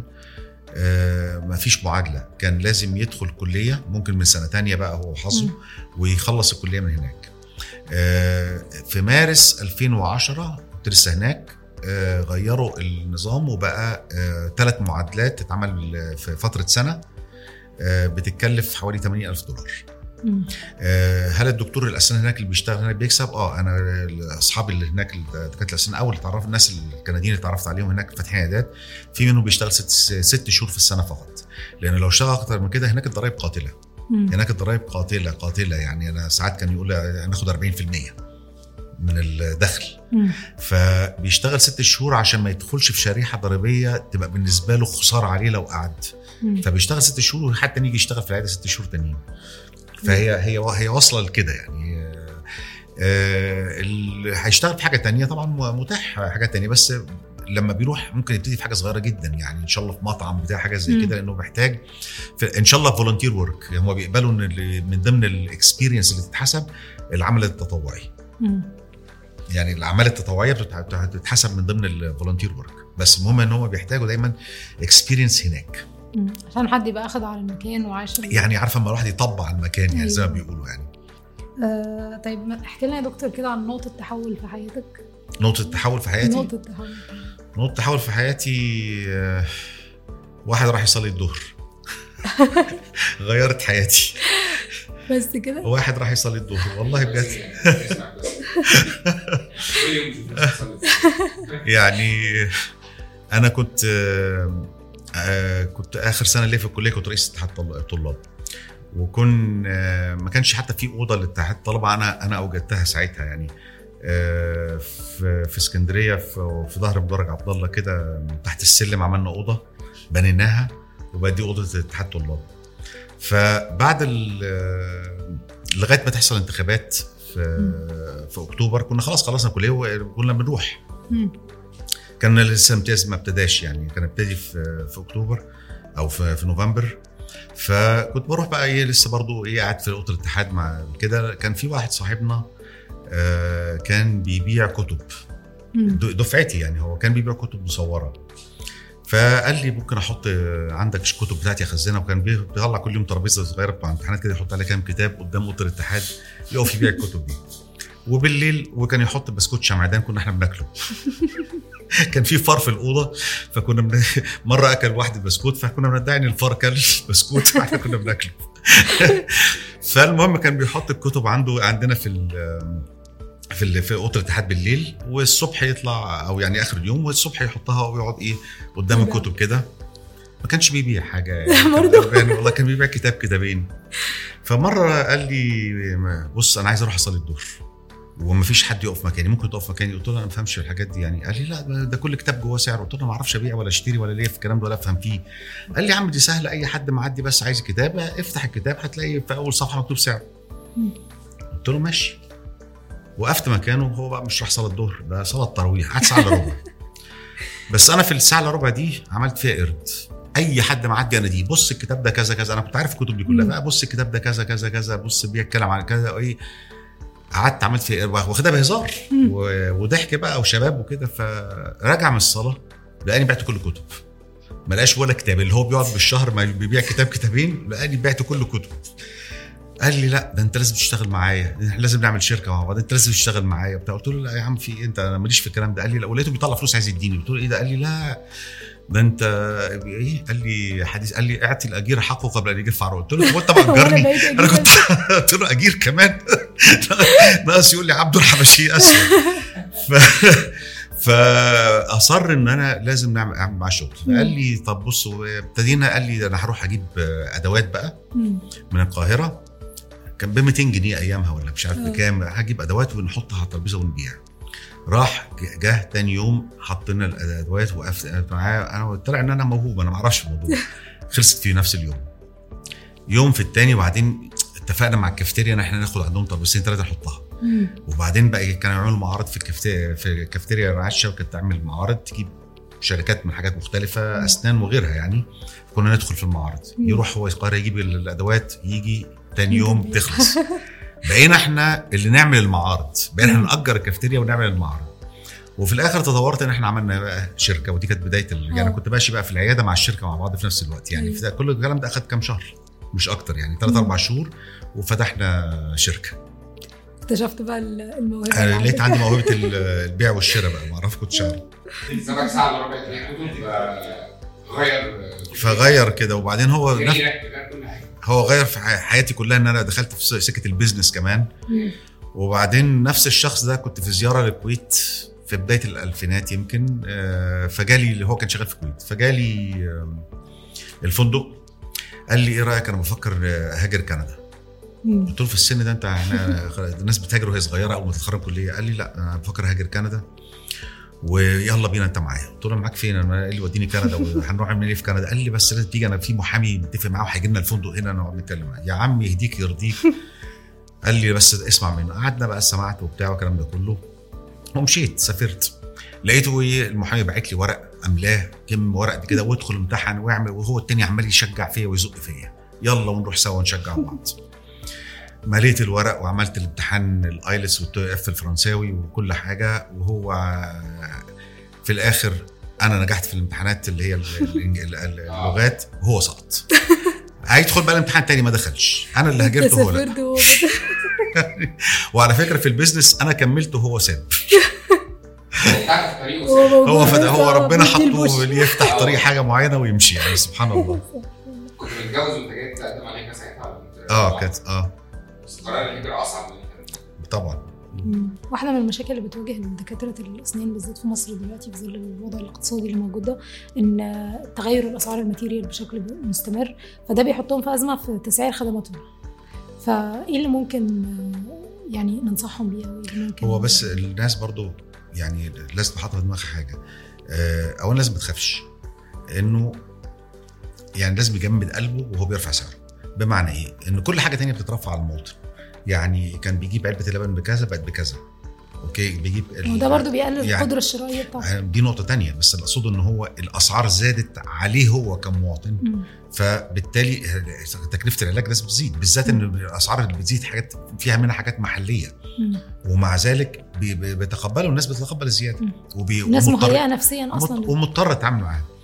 ما فيش معادله كان لازم يدخل كليه ممكن من سنه تانية بقى هو حظه مم. ويخلص الكليه من هناك آه، في مارس 2010 كنت لسه هناك آه، غيروا النظام وبقى ثلاث معادلات تتعمل في فتره سنه آه، بتتكلف حوالي 80 ألف دولار مم. آه، هل الدكتور الاسنان هناك اللي بيشتغل هناك بيكسب؟ اه انا اصحابي اللي هناك دكاتره الاسنان اول اللي اتعرفت الناس الكنديين اللي اتعرفت عليهم هناك فاتحين عيادات في منهم بيشتغل ست ست شهور في السنه فقط لان لو اشتغل اكتر من كده هناك الضرايب قاتله مم. هناك الضرايب قاتله قاتله يعني انا ساعات كان يقول هناخد 40% من الدخل مم. فبيشتغل ست شهور عشان ما يدخلش في شريحه ضريبيه تبقى بالنسبه له خساره عليه لو قعد مم. فبيشتغل ست شهور وحد تاني يجي يشتغل في العياده ست شهور تانيين فهي هي هي واصله لكده يعني آه، آه، اللي هيشتغل في حاجه تانية طبعا متاح حاجات تانية بس لما بيروح ممكن يبتدي في حاجه صغيره جدا يعني ان شاء الله في مطعم بتاع حاجه زي مم. كده لانه محتاج في ان شاء الله فولنتير ورك يعني هم بيقبلوا ان اللي- من ضمن الاكسبيرينس اللي تتحسب العمل التطوعي مم. يعني الاعمال التطوعيه بتتح- بتتحسب من ضمن الفولنتير ورك بس المهم ان هم بيحتاجوا دايما اكسبيرينس هناك مم. عشان حد يبقى اخد على المكان وعاش ال- يعني عارفه اما الواحد يطبع المكان يعني زي ما أيوة. بيقولوا يعني آه طيب ما احكي لنا يا دكتور كده عن نقطه تحول في حياتك نقطه التحول في حياتي نقطه تحول نقطة تحول في حياتي آه، واحد راح يصلي الظهر غيرت حياتي بس كده واحد راح يصلي الظهر والله بجد يعني انا كنت آه، آه، كنت اخر سنه ليا في الكليه كنت رئيس اتحاد طل- الطلاب وكن آه، ما كانش حتى في اوضه لاتحاد الطلبه انا انا اوجدتها ساعتها يعني آه، في في اسكندريه في في ظهر مدرج عبد الله كده تحت السلم عملنا اوضه بنيناها وبقت دي اوضه اتحاد طلاب فبعد ال- لغايه ما تحصل انتخابات في في اكتوبر كنا خلاص خلصنا كليه وكنا بنروح مم. كان لسه امتياز ما ابتداش يعني كان ابتدي في في اكتوبر او في, في نوفمبر فكنت بروح بقى ايه لسه برضو ايه قاعد في اوضه الاتحاد مع كده كان في واحد صاحبنا آه، كان بيبيع كتب مم. د- دفعتي يعني هو كان بيبيع كتب مصوره فقال لي ممكن احط عندك الكتب بتاعتي اخزنها وكان بي- بيطلع كل يوم ترابيزه صغيره بتاع امتحانات كده يحط عليها كام كتاب قدام اوضه الاتحاد يقف يبيع الكتب دي وبالليل وكان يحط بسكوت شمعدان كنا احنا بناكله كان في فار في الاوضه فكنا من... مره اكل واحد البسكوت فكنا بندعي ان الفار كل البسكوت فاحنا كنا بناكله فالمهم كان بيحط الكتب عنده عندنا في ال- في ال- في اوضه الاتحاد بالليل والصبح يطلع او يعني اخر اليوم والصبح يحطها ويقعد ايه قدام يبيع. الكتب كده ما كانش بيبيع حاجه يعني كان برضه؟ غلبان، والله كان بيبيع كتاب كتابين فمره قال لي بص انا عايز اروح اصلي الظهر ومفيش حد يقف مكاني ممكن تقف مكاني قلت له انا ما بفهمش الحاجات دي يعني قال لي لا ده- ده كل كتاب جواه سعر قلت له ما اعرفش ابيع ولا اشتري ولا ليه في الكلام ده ولا افهم فيه قال لي يا عم دي سهله اي حد معدي بس عايز كتاب افتح الكتاب هتلاقي في اول صفحه مكتوب سعر مم. قلت له ماشي وقفت مكانه وهو بقى مش راح صلاه الظهر ده صلاه تراويح قعد ساعه الا ربع بس انا في الساعه الا ربع دي عملت فيها قرد اي حد معدي انا دي بص الكتاب ده كذا كذا انا كنت عارف الكتب دي كلها مم. بقى بص الكتاب ده كذا كذا كذا بص بيتكلم عن كذا وايه قعدت عملت فيها قرد واخدها بهزار مم. و- وضحك بقى وشباب وكده فرجع من الصلاه لقاني بعت كل الكتب ما لقاش ولا كتاب اللي هو بيقعد بالشهر ما بيبيع كتاب كتابين لقاني بعت كل الكتب قال لي لا ده انت لازم تشتغل معايا احنا لازم نعمل شركه مع بعض انت لازم تشتغل معايا بتاع قلت له لا يا عم في إيه؟ انت انا ماليش في الكلام ده قال لي لا ولقيته بيطلع فلوس عايز يديني قلت له ايه ده قال لي لا ده انت ايه قال لي حديث قال لي اعطي الاجير حقه قبل ان يرفع رأسه. قلت له طب وانت وأنا مأجرني بقيت انا أجيب كنت قلت له اجير كمان ناقص يقول لي عبد الحبشي اسود ف فاصر ان انا لازم نعمل اعمل معاه شغل فقال لي طب بص ابتدينا قال لي انا هروح اجيب ادوات بقى مم. من القاهره كان ب 200 جنيه ايامها ولا مش عارف آه. بكام هجيب ادوات ونحطها على الترابيزه ونبيع راح ج- جه تاني يوم حط لنا الادوات وقفت معاه انا طلع ان انا موهوب انا ما اعرفش الموضوع خلصت في نفس اليوم يوم في التاني وبعدين اتفقنا مع الكافتيريا ان احنا ناخد عندهم ترابيزتين ثلاثه نحطها مم. وبعدين بقى كانوا يعملوا معارض في الكافتيريا في الكافتيريا مع الشركه بتعمل معارض تجيب شركات من حاجات مختلفه اسنان وغيرها يعني كنا ندخل في المعارض مم. يروح هو القاهره يجيب الادوات يجي تاني يجيب يوم بيه. تخلص بقينا احنا اللي نعمل المعارض بقينا احنا مم. نأجر الكافتيريا ونعمل المعارض وفي الاخر تطورت ان احنا عملنا بقى شركه ودي كانت بدايه ال... يعني آه. كنت ماشي بقى في العياده مع الشركه مع بعض في نفس الوقت يعني أيوة. في ده كل الكلام ده اخد كام شهر مش اكتر يعني ثلاث مم. اربع شهور وفتحنا شركه اكتشفت بقى الموهبه انا اللي لقيت عندك. عندي موهبه ال- البيع والشراء بقى ما اعرف كنت شغال سبع ساعة الا ربع تلاقي كتب آه، غير فغير كده وبعدين هو نف... غير غير كل حاجة هو غير في ح- حياتي كلها ان انا دخلت في س- سكه البيزنس كمان مم. وبعدين نفس الشخص ده كنت في زياره للكويت في بدايه الالفينات يمكن آه، فجالي اللي هو كان شغال في الكويت فجالي آم، الفندق قال لي ايه رايك انا بفكر آه، اهاجر كندا مم. قلت له في السن ده انت احنا الناس بتهاجر وهي صغيره اول ما تتخرج كليه قال لي لا انا بفكر اهاجر كندا ويلا بينا انت معايا قلت له معاك فين انا قال لي وديني كندا وهنروح نعمل ايه في كندا قال لي بس لازم تيجي انا في محامي متفق معاه وهيجي لنا الفندق هنا نقعد نتكلم معاه يا عم يهديك يرضيك قال لي بس اسمع منه قعدنا بقى سمعت وبتاع والكلام ده كله ومشيت سافرت لقيته ايه المحامي باعت لي ورق املاه كم ورق دي كده وادخل امتحن واعمل وهو التاني عمال يشجع فيا ويزق فيا يلا ونروح سوا نشجع بعض مليت الورق وعملت الامتحان الايلتس والتو اف الفرنساوي وكل حاجه وهو في الاخر انا نجحت في الامتحانات اللي هي ال- ال- ال- ال- اللغات وهو سقط هيدخل بقى الامتحان تاني ما دخلش انا اللي انت هاجرته هو لا سافرت وهو وعلى فكره في البيزنس انا كملت وهو ساب بتاعت في طريقه هو موجود هو فده هو بس ربنا بيدي البوش. حطه اللي يفتح طريق حاجه معينه ويمشي يعني سبحان الله كنت متجوز وانت جاي تقدم عليك ساعتها ولا كنت- اه كانت اه بس قرار الهجرة أصعب من كده طبعا مم. واحدة من المشاكل اللي بتواجه دكاترة الأسنان بالذات في مصر دلوقتي في ظل الوضع الاقتصادي اللي موجود ده إن تغير الأسعار الماتيريال بشكل مستمر فده بيحطهم في أزمة في تسعير خدماتهم فإيه اللي ممكن آه، يعني ننصحهم بيه أو إيه اللي ممكن هو بس الناس برضو يعني لازم تحط في دماغها حاجه آه، اولا لازم ما تخافش انه يعني لازم يجمد قلبه وهو بيرفع سعره بمعنى ايه؟ ان كل حاجه تانية بتترفع على المواطن يعني كان بيجيب علبه اللبن بكذا بقت بكذا اوكي بيجيب ال- وده برضو بيقلل يعني- القدرة الشرائية بتاعته دي نقطه تانية بس اللي اقصده ان هو الاسعار زادت عليه هو كمواطن مم. فبالتالي تكلفه العلاج لازم تزيد بالذات ان الاسعار اللي بتزيد حاجات فيها منها حاجات محليه مم. ومع ذلك بي- بي- بيتقبلوا الناس بتتقبل الزياده مم. وبي الناس ومضطر- مهيئة نفسيا أصلا ومض- ومضطر اتعامل معاها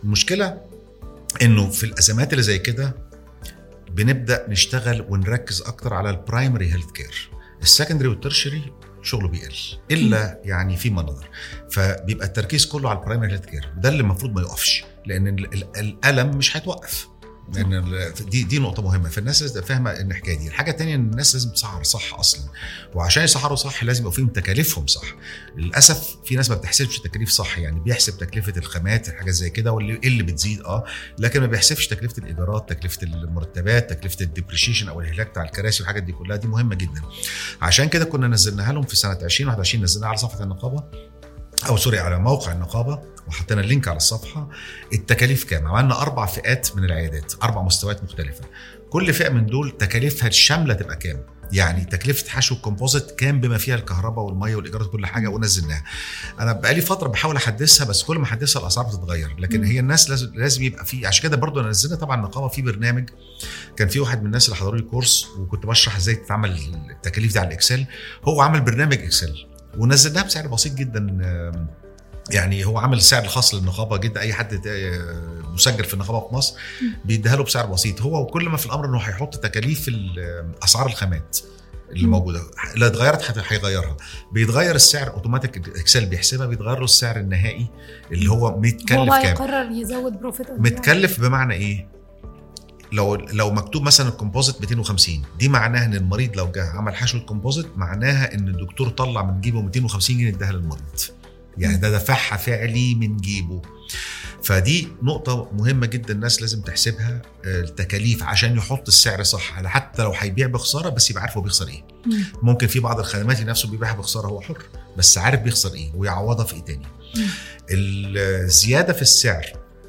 المشكله انه في الازمات اللي زي كده بنبدا نشتغل ونركز اكتر على البرايمري هيلث كير السكندري والترشري شغله بيقل الا يعني في مناظر فبيبقى التركيز كله على البرايمري هيلث كير ده اللي المفروض ما يقفش لان ال- ال- الالم مش هيتوقف لان ال- دي دي نقطه مهمه فالناس لازم تبقى فاهمه الحكايه دي الحاجه الثانيه ان الناس لازم تسعر صح اصلا وعشان يسعروا صح لازم يبقى فيهم تكاليفهم صح للاسف في ناس ما بتحسبش تكاليف صح يعني بيحسب تكلفه الخامات حاجات زي كده واللي اللي بتزيد اه لكن ما بيحسبش تكلفه الايجارات تكلفه المرتبات تكلفه الديبريشيشن او الهلاك بتاع الكراسي والحاجات دي كلها دي مهمه جدا عشان كده كنا نزلناها لهم في سنه 2021 نزلناها على صفحه النقابه او سوري على موقع النقابه وحطينا اللينك على الصفحه التكاليف كام عملنا اربع فئات من العيادات اربع مستويات مختلفه كل فئه من دول تكاليفها الشامله تبقى كام يعني تكلفه حشو الكومبوزيت كام بما فيها الكهرباء والميه والايجارات كل حاجه ونزلناها انا بقالي فتره بحاول احدثها بس كل ما احدثها الاسعار بتتغير لكن مم. هي الناس لازم لازم يبقى في عشان كده برضو نزلنا طبعا النقابه في برنامج كان في واحد من الناس اللي حضروا لي كورس وكنت بشرح ازاي تتعمل التكاليف دي على الاكسل هو عمل برنامج اكسل ونزلناه بسعر بسيط جدا آم، يعني هو عامل السعر الخاص للنقابه جدا اي حد آه، مسجل في النقابه في مصر بيديها له بسعر بسيط هو وكل ما في الامر انه هيحط تكاليف ال- اسعار الخامات اللي مم. موجوده اللي اتغيرت هت- هيغيرها بيتغير السعر اوتوماتيك اكسل بيحسبها بيتغير له السعر النهائي اللي هو هو متكلف بقى كام يقرر يزود بروفيت متكلف بمعنى ايه لو لو مكتوب مثلا الكومبوزيت 250 دي معناها ان المريض لو جه عمل حشو الكومبوزيت معناها ان الدكتور طلع من جيبه 250 جنيه اداها للمريض يعني ده دفعها فعلي من جيبه فدي نقطة مهمة جدا الناس لازم تحسبها آه، التكاليف عشان يحط السعر صح على حتى لو هيبيع بخسارة بس يبقى عارف هو بيخسر ايه مم. ممكن في بعض الخدمات نفسه بيبيعها بخسارة هو حر بس عارف بيخسر ايه ويعوضها في ايه تاني مم. الزيادة في السعر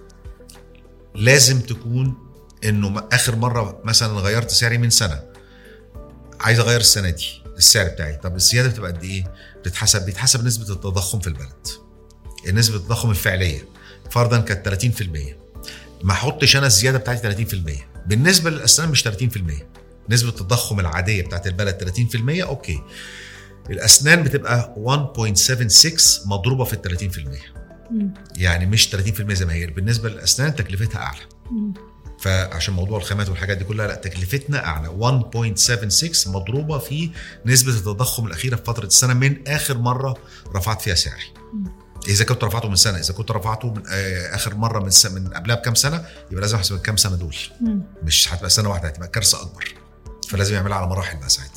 لازم تكون انه م- اخر مره مثلا غيرت سعري من سنه عايز اغير السنه دي السعر بتاعي طب الزياده بتبقى قد ايه بتتحسب بيتحسب نسبه التضخم في البلد نسبه التضخم الفعليه فرضا كانت 30% ما احطش انا الزياده بتاعتي 30% بالنسبه للاسنان مش 30% نسبه التضخم العاديه بتاعت البلد 30% اوكي الاسنان بتبقى 1.76 مضروبه في ال 30% مم. يعني مش 30% زي ما هي بالنسبه للاسنان تكلفتها اعلى مم. فعشان موضوع الخامات والحاجات دي كلها لا تكلفتنا اعلى 1.76 مضروبه في نسبه التضخم الاخيره في فتره السنه من اخر مره رفعت فيها سعري مم. اذا كنت رفعته من سنه اذا كنت رفعته من آه، اخر مره من سنة من قبلها بكام سنه يبقى لازم احسب الكام سنه دول مم. مش هتبقى سنه واحده هتبقى كارثه اكبر فلازم يعملها على مراحل بقى ساعتها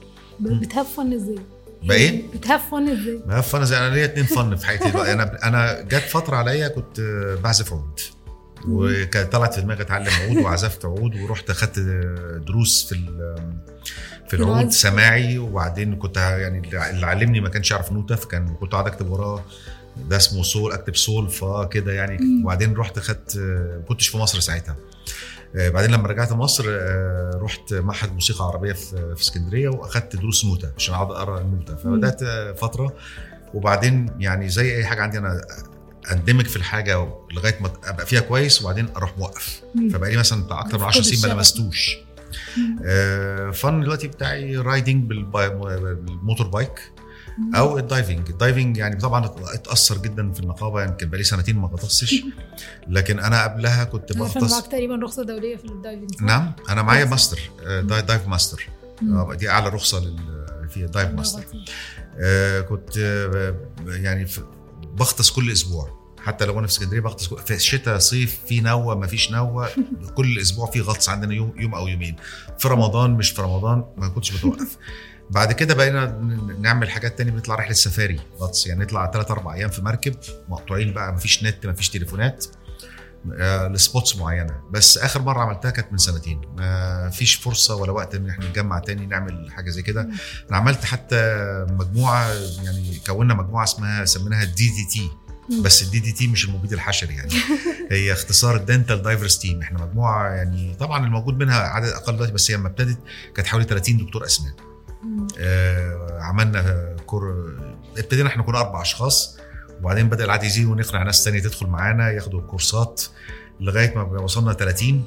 بتهاف فن ازاي؟ بقى ايه؟ بتهاف فن ازاي؟ ما فن زي انا ليا اتنين فن في حياتي دلوقتي انا انا جت فتره عليا كنت آه، بعزف عود وكانت طلعت في دماغي اتعلم عود وعزفت عود ورحت اخدت دروس في ال- في العود العزف. سماعي وبعدين كنت يعني اللي علمني ما كانش يعرف نوته فكان كنت قاعد اكتب وراه ده اسمه سول اكتب سول فكده يعني مم. وبعدين رحت خدت ما كنتش في مصر ساعتها آه، بعدين لما رجعت مصر آه، رحت معهد موسيقى عربيه في في اسكندريه واخدت دروس نوته عشان اقعد اقرا النوته فبدات آه، فتره وبعدين يعني زي اي حاجه عندي انا اندمج في الحاجه لغايه ما ابقى فيها كويس وبعدين اروح موقف مم. فبقى لي مثلا بتاع اكتر من 10 سنين ما الشغف. لمستوش مم. آه، فن دلوقتي بتاعي رايدنج بالباي- بالموتور بايك مم. او الدايفنج الدايفنج يعني طبعا اتاثر جدا في النقابه يمكن بقالي سنتين ما غطستش لكن انا قبلها كنت عارفه ان بغطس معاك تقريبا رخصه دوليه في الدايفنج صح؟ نعم انا معايا كويس. ماستر آه، داي- دايف ماستر مم. آه، دي اعلى رخصه لل في دايف ماستر لغتي. آه، كنت آه، يعني في- بغطس كل اسبوع حتى لو انا في اسكندريه بغطس كل- في الشتاء صيف في نوه ما فيش نوه كل اسبوع في غطس عندنا يوم يوم او يومين في رمضان مش في رمضان ما كنتش بتوقف بعد كده بقينا ن- نعمل حاجات تانية بنطلع رحله سفاري غطس يعني نطلع ثلاث اربع ايام في مركب مقطوعين بقى ما فيش نت ما فيش تليفونات آه، لسبوتس معينه بس اخر مره عملتها كانت من سنتين ما فيش فرصه ولا وقت ان احنا نتجمع تاني نعمل حاجه زي كده انا عملت حتى مجموعه يعني كونا مجموعه اسمها سميناها دي دي تي مم. بس الدي دي تي مش المبيد الحشري يعني هي اختصار الدنتال دايفرز تيم احنا مجموعه يعني طبعا الموجود منها عدد اقل دلوقتي بس هي لما ابتدت كانت حوالي 30 دكتور اسنان مم. آه عملنا كور ابتدينا احنا كنا اربع اشخاص وبعدين بدا العدد يزيد ونقنع ناس تانية تدخل معانا ياخدوا الكورسات لغايه ما وصلنا 30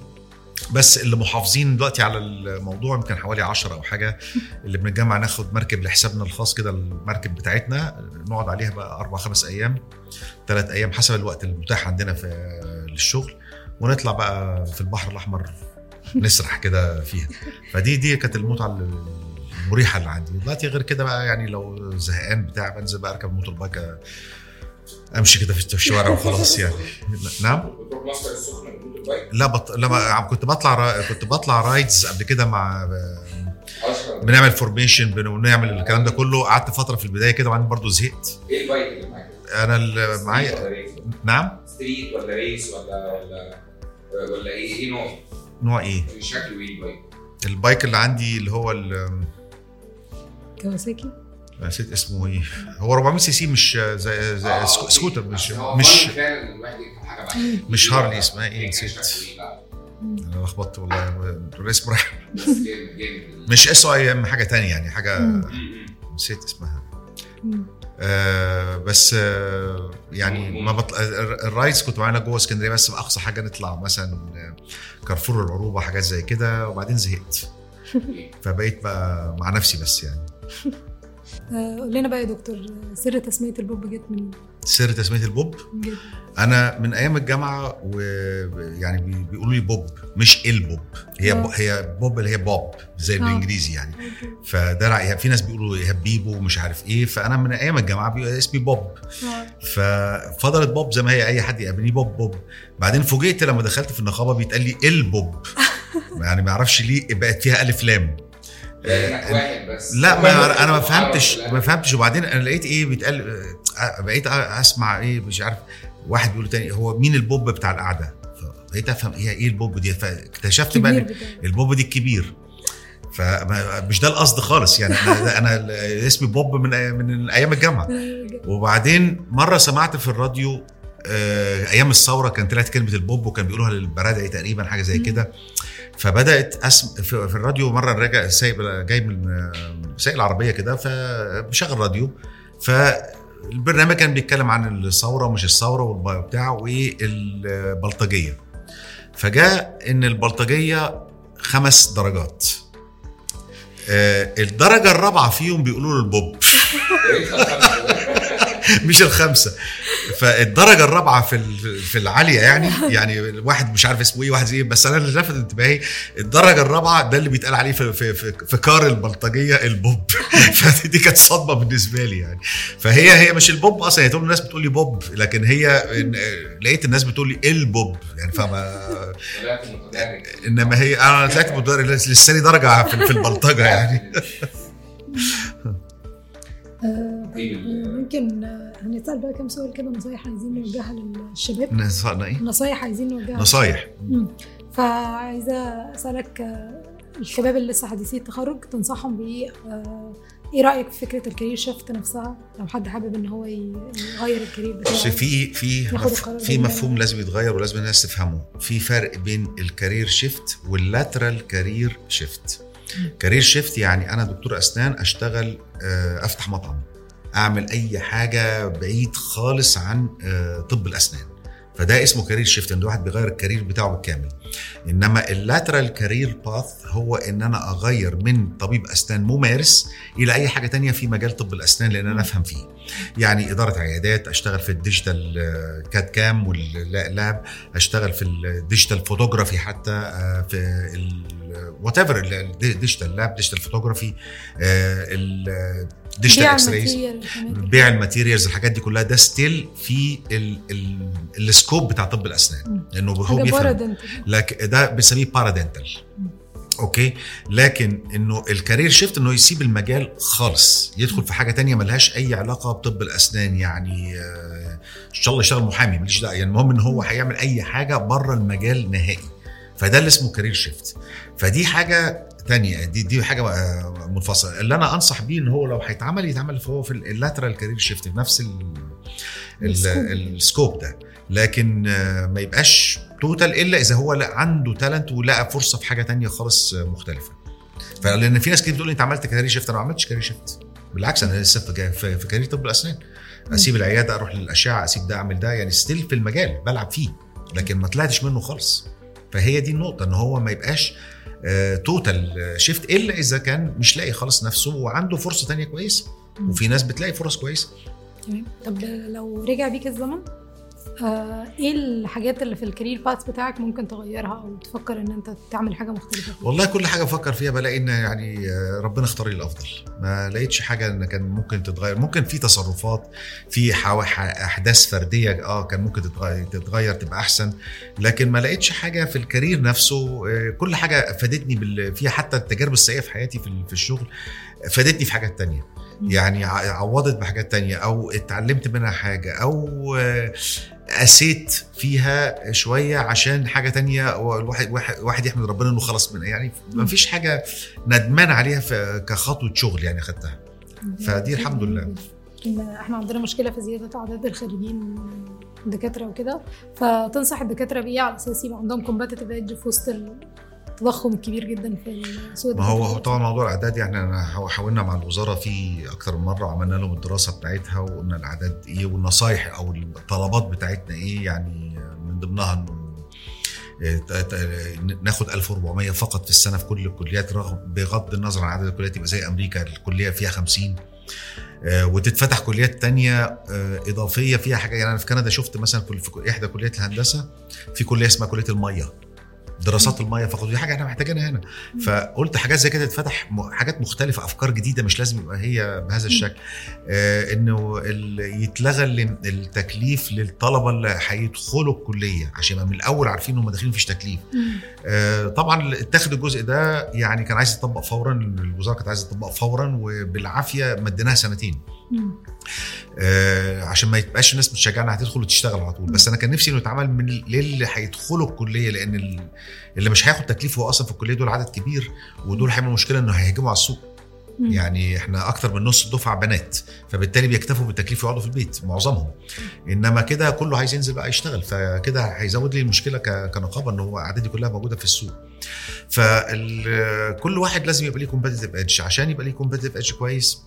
بس اللي محافظين دلوقتي على الموضوع يمكن حوالي 10 او حاجه اللي بنتجمع ناخد مركب لحسابنا الخاص كده المركب بتاعتنا نقعد عليها بقى اربع خمس ايام ثلاث ايام حسب الوقت المتاح عندنا في للشغل ونطلع بقى في البحر الاحمر نسرح كده فيها فدي دي كانت المتعه المريحه اللي عندي دلوقتي غير كده بقى يعني لو زهقان بتاع بنزل بقى اركب موتور بايك امشي كده في الشوارع وخلاص يعني نعم بتروح مصر السخنه بالموتور بايك لا بط... لما كنت بطلع را... كنت بطلع رايدز قبل كده مع اصلا بنعمل فورميشن بنعمل الكلام ده كله قعدت فتره في البدايه كده وبعدين برضه زهقت ايه البايك اللي معاك؟ انا اللي ستريت معايا ولا ريس؟ نعم ستريت ولا ريس ولا ولا ولا ايه ايه نوع؟ نوع ايه شكله ايه البايك؟ البايك اللي عندي اللي هو ال- كawasaki نسيت اسمه ايه هو 400 سي سي مش زي زي آه، سكو- أوكي. سكوتر مش بس هو مش فعلا فعلا الواحد يكتب حاجه بعدين. مش هارلي اسمها ايه كان نسيت شكله إيه؟ لا، انا لخبطت والله الاسم رايح بس جامد جامد مش اس اي ام حاجه تانية يعني حاجه مم. م- م. نسيت اسمها مم. آه بس آه يعني ما بطل... الر- الرايدز كنت معانا جوه اسكندريه بس باقصى حاجه نطلع مثلا آه، كارفور العروبه حاجات زي كده وبعدين زهقت فبقيت بقى مع نفسي بس يعني آه، قول لنا بقى يا دكتور آه، سر تسميه البوب جت منين؟ سر تسميه البوب جد انا من ايام الجامعه ويعني بي- بيقولوا لي بوب مش البوب هي آه. ب... هي بوب اللي هي بوب زي آه. بالانجليزي يعني أوكي. فده رأي- في ناس بيقولوا يا بيبو ومش عارف ايه فانا من ايام الجامعه بيقول اسمي بوب آه. ففضلت بوب زي ما هي اي حد يقابلني بوب بوب بعدين فوجئت لما دخلت في النقابه بيتقال لي البوب يعني ما اعرفش ليه بقت فيها الف لام لانك واحد بس لا ما انا ما فهمتش لا. ما فهمتش وبعدين انا لقيت ايه بيتقال آه، بقيت اسمع ايه مش عارف واحد بيقول تاني هو مين البوب بتاع القعده فبقيت افهم ايه ايه البوب دي فاكتشفت بقى كبير إن بتاعي. البوب دي الكبير فمش ده القصد خالص يعني انا انا اسمي بوب من من ايام الجامعه وبعدين مره سمعت في الراديو آه، ايام الثوره كان طلعت كلمه البوب وكان بيقولوها للبرادعي تقريبا حاجه زي مم. كده فبدات اسم في في الراديو مره راجع سايق جاي من آه، سايق العربيه كده فبشغل راديو فالبرنامج كان بيتكلم عن الثوره ومش الثوره وبتاع والبلطجيه فجاء ان البلطجيه خمس درجات آه، الدرجه الرابعه فيهم بيقولوا له البوب مش الخمسه فالدرجه الرابعه في ال- في العاليه يعني يعني واحد مش عارف اسمه ايه واحد ايه بس انا اللي لفت انتباهي الدرجه الرابعه ده اللي بيتقال عليه في في في, في كار البلطجيه البوب فدي كانت صدمه بالنسبه لي يعني فهي هي مش البوب اصلا هي طول الناس بتقول لي بوب لكن هي إن- لقيت الناس بتقول لي البوب يعني فاهمه طلعت متدرج انما هي انا طلعت مدرب لسه لي درجه في في البلطجه يعني آه، طيب آه، ممكن آه، هنسال بقى كام سؤال كده نصايح عايزين نوجهها للشباب نص- ايه نصايح عايزين نوجهها نصايح مم. فعايزه اسالك آه، الشباب اللي لسه حديثي التخرج تنصحهم بايه آه، ايه رايك في فكره الكارير شيفت نفسها لو حد حابب ان هو ي- يغير الكارير بس بتاعه في في ياخد مف- القرار في ده. مفهوم لازم يتغير ولازم الناس تفهمه في فرق بين الكارير شيفت واللاترال كارير شيفت كارير شيفت يعني انا دكتور اسنان اشتغل آه، افتح مطعم اعمل اي حاجه بعيد خالص عن آه، طب الاسنان فده اسمه كارير شيفت ان واحد بيغير الكارير بتاعه بالكامل انما اللاترال كارير باث هو ان انا اغير من طبيب اسنان ممارس الى اي حاجه تانية في مجال طب الاسنان لان انا افهم فيه يعني اداره عيادات اشتغل في الديجيتال آه، كات كام واللاب اشتغل في الديجيتال فوتوغرافي حتى آه، في وات ايفر الديجيتال لاب ديجيتال فوتوغرافي الديجيتال بيع اكس رايز الماتيريال والحاجات دي. بيع الماتيريالز الحاجات دي كلها ده ستيل في ال- ال- السكوب بتاع طب الاسنان مم. لانه هو حاجه بيفهم بارادنت لكن ده بنسميه بارادنتال مم. اوكي لكن انه الكارير شيفت انه يسيب المجال خالص يدخل في حاجه تانية ملهاش اي علاقه بطب الاسنان يعني آه، ان شاء الله يشتغل محامي ماليش دعوه يعني المهم ان هو هيعمل اي حاجه بره المجال نهائي فده اللي اسمه كارير شيفت فدي حاجه تانية دي دي حاجه آه، منفصله اللي انا انصح بيه ان هو لو هيتعمل يتعمل هو في اللاترال كارير شيفت في نفس ال- ال- السكوب. السكوب ده لكن آه، ما يبقاش توتال الا اذا هو لا عنده تالنت ولقى فرصه في حاجه تانية خالص آه، مختلفه فلان في ناس كتير بتقول لي انت عملت كارير شيفت انا ما عملتش كارير شيفت بالعكس انا لسه في- في في كارير طب الاسنان اسيب العياده اروح للاشعه اسيب ده اعمل ده يعني ستيل في المجال بلعب فيه لكن ما طلعتش منه خالص فهي دي النقطه ان هو ما يبقاش توتال شيفت الا اذا كان مش لاقي خالص نفسه وعنده فرصه تانية كويسه مم. وفي ناس بتلاقي فرص كويسه تمام طب لو رجع بيك الزمن آه ايه الحاجات اللي في الكارير باث بتاعك ممكن تغيرها او تفكر ان انت تعمل حاجه مختلفه فيها؟ والله كل حاجه بفكر فيها بلاقي ان يعني آه، ربنا اختار لي الافضل ما لقيتش حاجه ان كان ممكن تتغير ممكن في تصرفات في حوا- ح- احداث فرديه اه كان ممكن تتغير, تتغير تبقى احسن لكن ما لقيتش حاجه في الكارير نفسه آه، كل حاجه فادتني بال... فيها حتى التجارب السيئه في حياتي في ال- في الشغل فادتني في حاجات تانية مم. يعني ع- عوضت بحاجات تانية او اتعلمت منها حاجه او آه، قسيت فيها شويه عشان حاجه تانية والواحد واحد, واحد يحمد ربنا انه خلص منها يعني ما فيش حاجه ندمان عليها في كخطوه شغل يعني خدتها فدي الحمد لله. إن احنا عندنا مشكله في زياده اعداد الخريجين دكاتره وكده فتنصح الدكاتره بايه على اساس يبقى عندهم كومباتيتيف ايدج في وسط التضخم الكبير جدا في سوق ما هو الدكاترة. هو طبعا موضوع الاعداد يعني انا حاو- حاولنا مع الوزاره فيه اكتر من مره وعملنا لهم الدراسه بتاعتها وقلنا الاعداد ايه والنصايح او الطلبات بتاعتنا ايه يعني من ضمنها انه إيه، ت- ت- ناخد 1400 فقط في السنه في كل الكليات رغم بغض النظر عن عدد الكليات يبقى زي امريكا الكليه فيها 50 آه، وتتفتح كليات تانية آه، إضافية فيها حاجة يعني أنا في كندا شفت مثلا في في إحدى كليات الهندسة في كلية اسمها كلية المية دراسات المية فقط دي حاجة احنا محتاجينها هنا فقلت حاجات زي كده تتفتح م- حاجات مختلفة أفكار جديدة مش لازم يبقى هي بهذا الشكل آه إنه ال- يتلغى ال- التكليف للطلبة اللي هيدخلوا الكلية عشان يبقى من الأول عارفين إنهم داخلين مفيش تكليف مم. آه، طبعا اتخذ الجزء ده يعني كان عايز يطبق فورا الوزاره كانت عايزه تطبق فورا وبالعافيه مديناها سنتين مم. آه، عشان ما يبقاش الناس متشجعه هتدخل وتشتغل على طول بس انا كان نفسي انه يتعمل من ال- للي هيدخلوا الكليه لان ال- اللي مش هياخد تكليف هو اصلا في الكليه دول عدد كبير ودول هيعملوا مشكله انه هيهجموا على السوق مم. يعني احنا اكتر من نص الدفعه بنات فبالتالي بيكتفوا بالتكليف ويقعدوا في البيت معظمهم انما كده كله عايز ينزل بقى يشتغل فكده هيزود لي المشكله ك- كنقابه ان هو اعدادي كلها موجوده في السوق فكل واحد لازم يبقى ليه كومبتيتيف ايدج عشان يبقى ليه كومبتيتيف ايدج كويس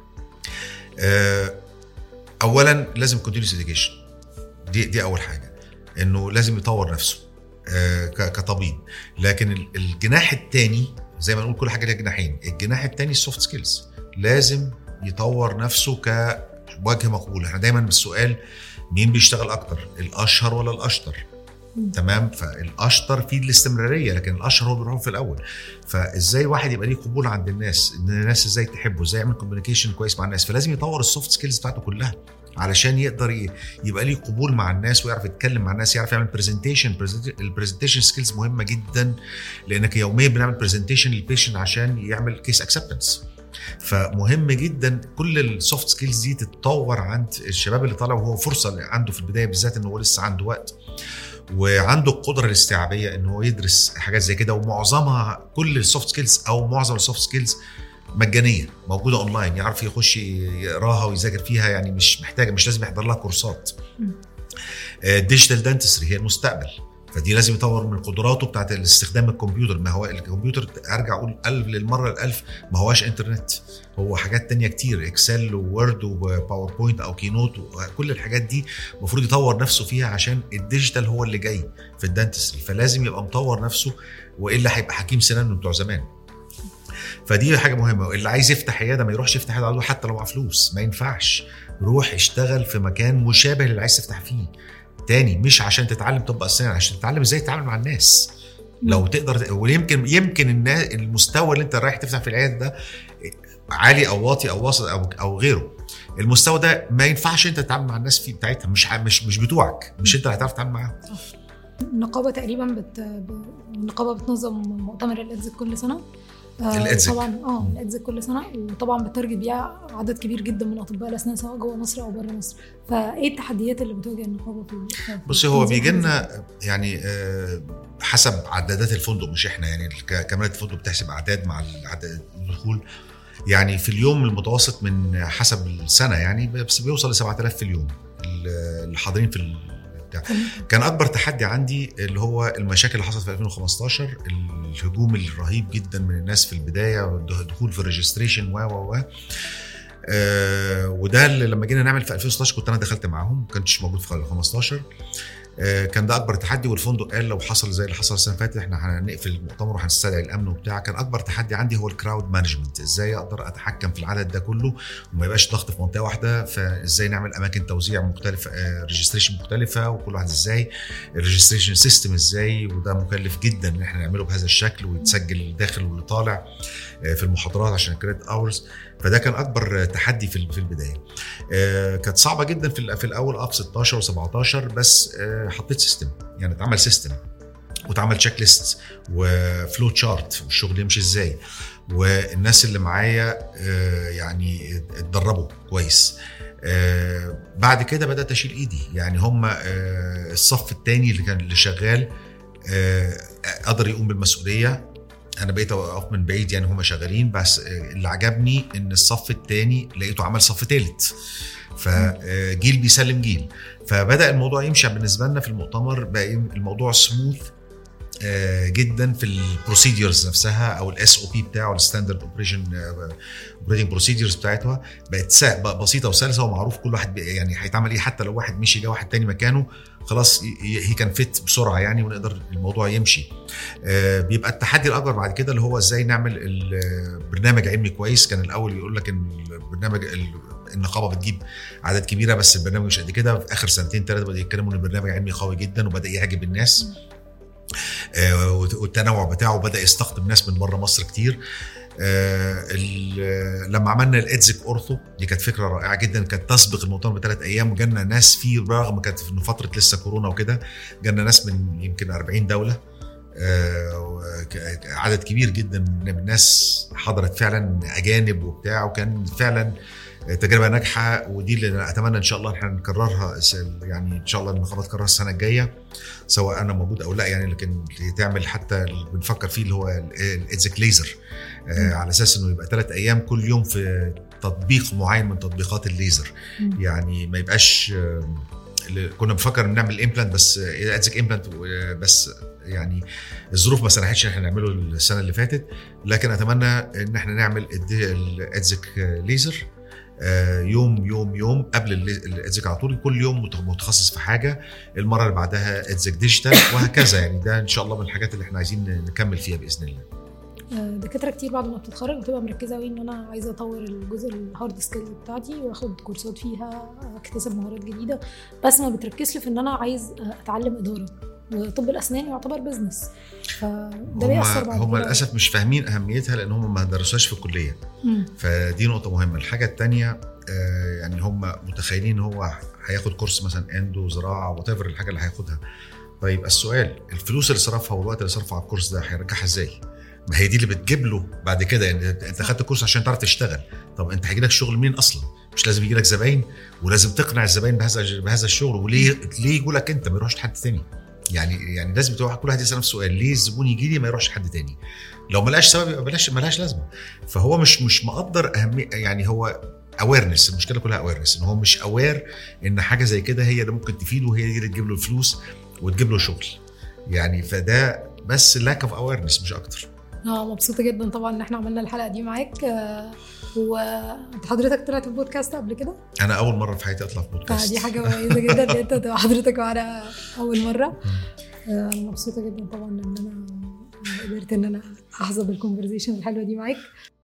آه، اولا لازم كونتينوس اديوكيشن دي دي اول حاجه انه لازم يطور نفسه آه، ك- كطبيب لكن ال- الجناح الثاني زي ما نقول كل حاجه ليها جناحين الجناح الثاني السوفت سكيلز لازم يطور نفسه كوجه مقبول احنا دايما بالسؤال مين بيشتغل اكتر الاشهر ولا الاشطر مم. تمام فالاشطر فيه الاستمراريه لكن الاشهر هو بيروح في الاول فازاي واحد يبقى ليه قبول عند الناس ان الناس ازاي تحبه ازاي يعمل كوميونيكيشن كويس مع الناس فلازم يطور السوفت سكيلز بتاعته كلها علشان يقدر ي- يبقى ليه قبول مع الناس ويعرف يتكلم مع الناس يعرف يعمل برزنتيشن البرزنتيشن سكيلز مهمه جدا لانك يوميا بنعمل برزنتيشن للبيشنت عشان يعمل كيس اكسبتنس فمهم جدا كل السوفت سكيلز دي تتطور عند الشباب اللي طالع وهو فرصه اللي عنده في البدايه بالذات انه هو لسه عنده وقت وعنده القدره الاستيعابيه ان هو يدرس حاجات زي كده ومعظمها كل السوفت سكيلز او معظم السوفت سكيلز مجانيه موجوده اونلاين يعرف يخش يقراها ويذاكر فيها يعني مش محتاجه مش لازم يحضر لها كورسات مم. الديجيتال دانتستري هي المستقبل فدي لازم يطور من قدراته بتاعت استخدام الكمبيوتر ما هو الكمبيوتر ارجع اقول الف للمره الالف ما هواش انترنت هو حاجات تانية كتير اكسل وورد وباوربوينت او كينوت وكل الحاجات دي المفروض يطور نفسه فيها عشان الديجيتال هو اللي جاي في الدانتستري فلازم يبقى مطور نفسه والا هيبقى حكيم سنان من بتوع زمان فدي حاجه مهمه اللي عايز يفتح عياده ما يروحش يفتح عياده حتى لو معاه فلوس ما ينفعش روح اشتغل في مكان مشابه للي عايز تفتح فيه تاني مش عشان تتعلم طب اسنان عشان تتعلم ازاي تتعامل مع الناس لو تقدر ويمكن يمكن النا- المستوى اللي انت رايح تفتح في العياده ده عالي او واطي او وسط او او غيره المستوى ده ما ينفعش انت تتعامل مع الناس فيه بتاعتها مش ع- مش مش بتوعك مش انت اللي هتعرف تتعامل معاهم النقابه تقريبا بت... ب- النقابه بتنظم مؤتمر الادز كل سنه آه، الإدزك. طبعا اه الادزك كل سنه وطبعا بتارجت بيها عدد كبير جدا من اطباء الاسنان سواء جوه مصر او بره مصر فايه التحديات اللي بتواجه النقابه في في- بصي هو في بيجي تنظيم لنا يعني آه، حسب عدادات الفندق مش احنا يعني ك- كاميرات الفندق بتحسب اعداد مع العدد الدخول يعني في اليوم المتوسط من حسب السنه يعني بس بيوصل ل 7000 في اليوم اللي حاضرين في ال- بتاع. كان اكبر تحدي عندي اللي هو المشاكل اللي حصلت في 2015 الهجوم الرهيب جدا من الناس في البدايه والدخول في الريجستريشن و و و آه، وده اللي لما جينا نعمل في 2016 كنت انا دخلت معاهم ما كنتش موجود في 15 آه، كان ده اكبر تحدي والفندق قال لو حصل زي اللي حصل السنه اللي فاتت احنا هنقفل المؤتمر وهنستدعي الامن وبتاع كان اكبر تحدي عندي هو الكراود مانجمنت ازاي اقدر اتحكم في العدد ده كله وما يبقاش ضغط في منطقه واحده فازاي نعمل اماكن توزيع مختلفه ريجستريشن مختلفه وكل واحد ازاي الريجستريشن سيستم ازاي وده مكلف جدا ان احنا نعمله بهذا الشكل ويتسجل الداخل واللي طالع آه، في المحاضرات عشان الكريدت اورز فده كان اكبر تحدي في في البدايه آه، كانت صعبه جدا في في الاول اه في 16 و17 بس آه، حطيت سيستم يعني اتعمل سيستم واتعمل تشيك ليست وفلو تشارت والشغل يمشي ازاي والناس اللي معايا آه، يعني اتدربوا كويس آه، بعد كده بدات اشيل ايدي يعني هم آه، الصف الثاني اللي كان اللي شغال آه، قدر يقوم بالمسؤوليه انا بقيت اقف من بعيد يعني هم شغالين بس آه، اللي عجبني ان الصف الثاني لقيته عمل صف ثالث فجيل بيسلم جيل فبدا الموضوع يمشي بالنسبه لنا في المؤتمر بقى الموضوع سموث جدا في البروسيدرز نفسها او الاس او بي بتاعه الستاندرد اوبريشن اوبريتنج بروسيدرز بتاعتها بقت سا- بقى بسيطه وسلسه ومعروف كل واحد بي- يعني هيتعمل ايه حتى لو واحد مشي جه واحد تاني مكانه خلاص هي كان فيت بسرعه يعني ونقدر الموضوع يمشي آه، بيبقى التحدي الاكبر بعد كده اللي هو ازاي نعمل البرنامج علمي كويس كان الاول يقول لك ان البرنامج ال- النقابه بتجيب اعداد كبيره بس البرنامج مش قد كده في اخر سنتين ثلاثه بدأوا يتكلموا ان البرنامج علمي قوي جدا وبدا يعجب الناس آه، والتنوع بتاعه بدا يستقطب ناس من بره مصر كتير آه، ال- لما عملنا الادزك اورثو دي كانت فكره رائعه جدا كانت تسبق المؤتمر بثلاث ايام وجالنا ناس فيه رغم كانت في فتره لسه كورونا وكده جالنا ناس من يمكن 40 دوله آه، وك- عدد كبير جدا من الناس حضرت فعلا اجانب وبتاع وكان فعلا تجربه ناجحه ودي اللي أنا اتمنى ان شاء الله احنا نكررها س- يعني ان شاء الله النقابه تكررها السنه الجايه سواء انا موجود او لا يعني لكن تعمل حتى اللي بنفكر فيه اللي هو الايدزك ليزر آه على اساس انه يبقى ثلاث ايام كل يوم في تطبيق معين من تطبيقات الليزر مم. يعني ما يبقاش آه، اللي كنا بنفكر نعمل امبلانت بس ادزك امبلانت بس يعني الظروف ما سمحتش ان احنا نعمله السنه اللي فاتت لكن اتمنى ان احنا نعمل الادزك ليزر آه، يوم يوم يوم قبل الادزك على طول كل يوم مت- متخصص في حاجه المره اللي بعدها ادزك ديجيتال وهكذا يعني ده ان شاء الله من الحاجات اللي احنا عايزين نكمل فيها باذن الله آه، دكاتره كتير بعد ما بتتخرج بتبقى مركزه قوي ان انا عايزه اطور الجزء الهارد سكيلز بتاعتي واخد كورسات فيها اكتسب مهارات جديده بس ما بتركزش في ان انا عايز آه، اتعلم اداره وطب الاسنان يعتبر بزنس فده بيأثر بعد هم كده. للاسف مش فاهمين اهميتها لان هم ما درسوهاش في الكليه مم. فدي نقطة مهمة، الحاجة التانية آه، يعني هم متخيلين ان هو هياخد كورس مثلا اندو زراعة وات الحاجة اللي هياخدها. طيب السؤال الفلوس اللي صرفها والوقت اللي صرفه على الكورس ده هيرجعها ازاي؟ ما هي دي اللي بتجيب له بعد كده يعني انت خدت كورس عشان تعرف تشتغل، طب انت هيجي لك شغل منين اصلا؟ مش لازم يجي لك زباين ولازم تقنع الزباين بهذا بهذا الشغل وليه ليه يجوا لك انت ما يروحش لحد تاني؟ يعني يعني لازم تروح كل واحد يسال نفسه سؤال ليه الزبون يجي لي ما يروحش لحد تاني؟ لو ما لقاش سبب يبقى بلاش ملهاش لازمه. فهو مش مش مقدر اهميه يعني هو اويرنس المشكله كلها اويرنس ان هو مش اوير ان حاجه زي كده هي اللي ممكن تفيده وهي دي اللي تجيب له الفلوس وتجيب له شغل يعني فده بس لاك اوف اويرنس مش اكتر اه مبسوطه جدا طبعا ان احنا عملنا الحلقه دي معاك آه، وانت حضرتك طلعت في بودكاست قبل كده انا اول مره في حياتي اطلع في بودكاست فدي حاجه مميزه جدا ان انت تبقى حضرتك معانا اول مره آه، انا مبسوطه جدا طبعا ان انا قدرت ان انا احظى بالكونفرزيشن الحلوه دي معاك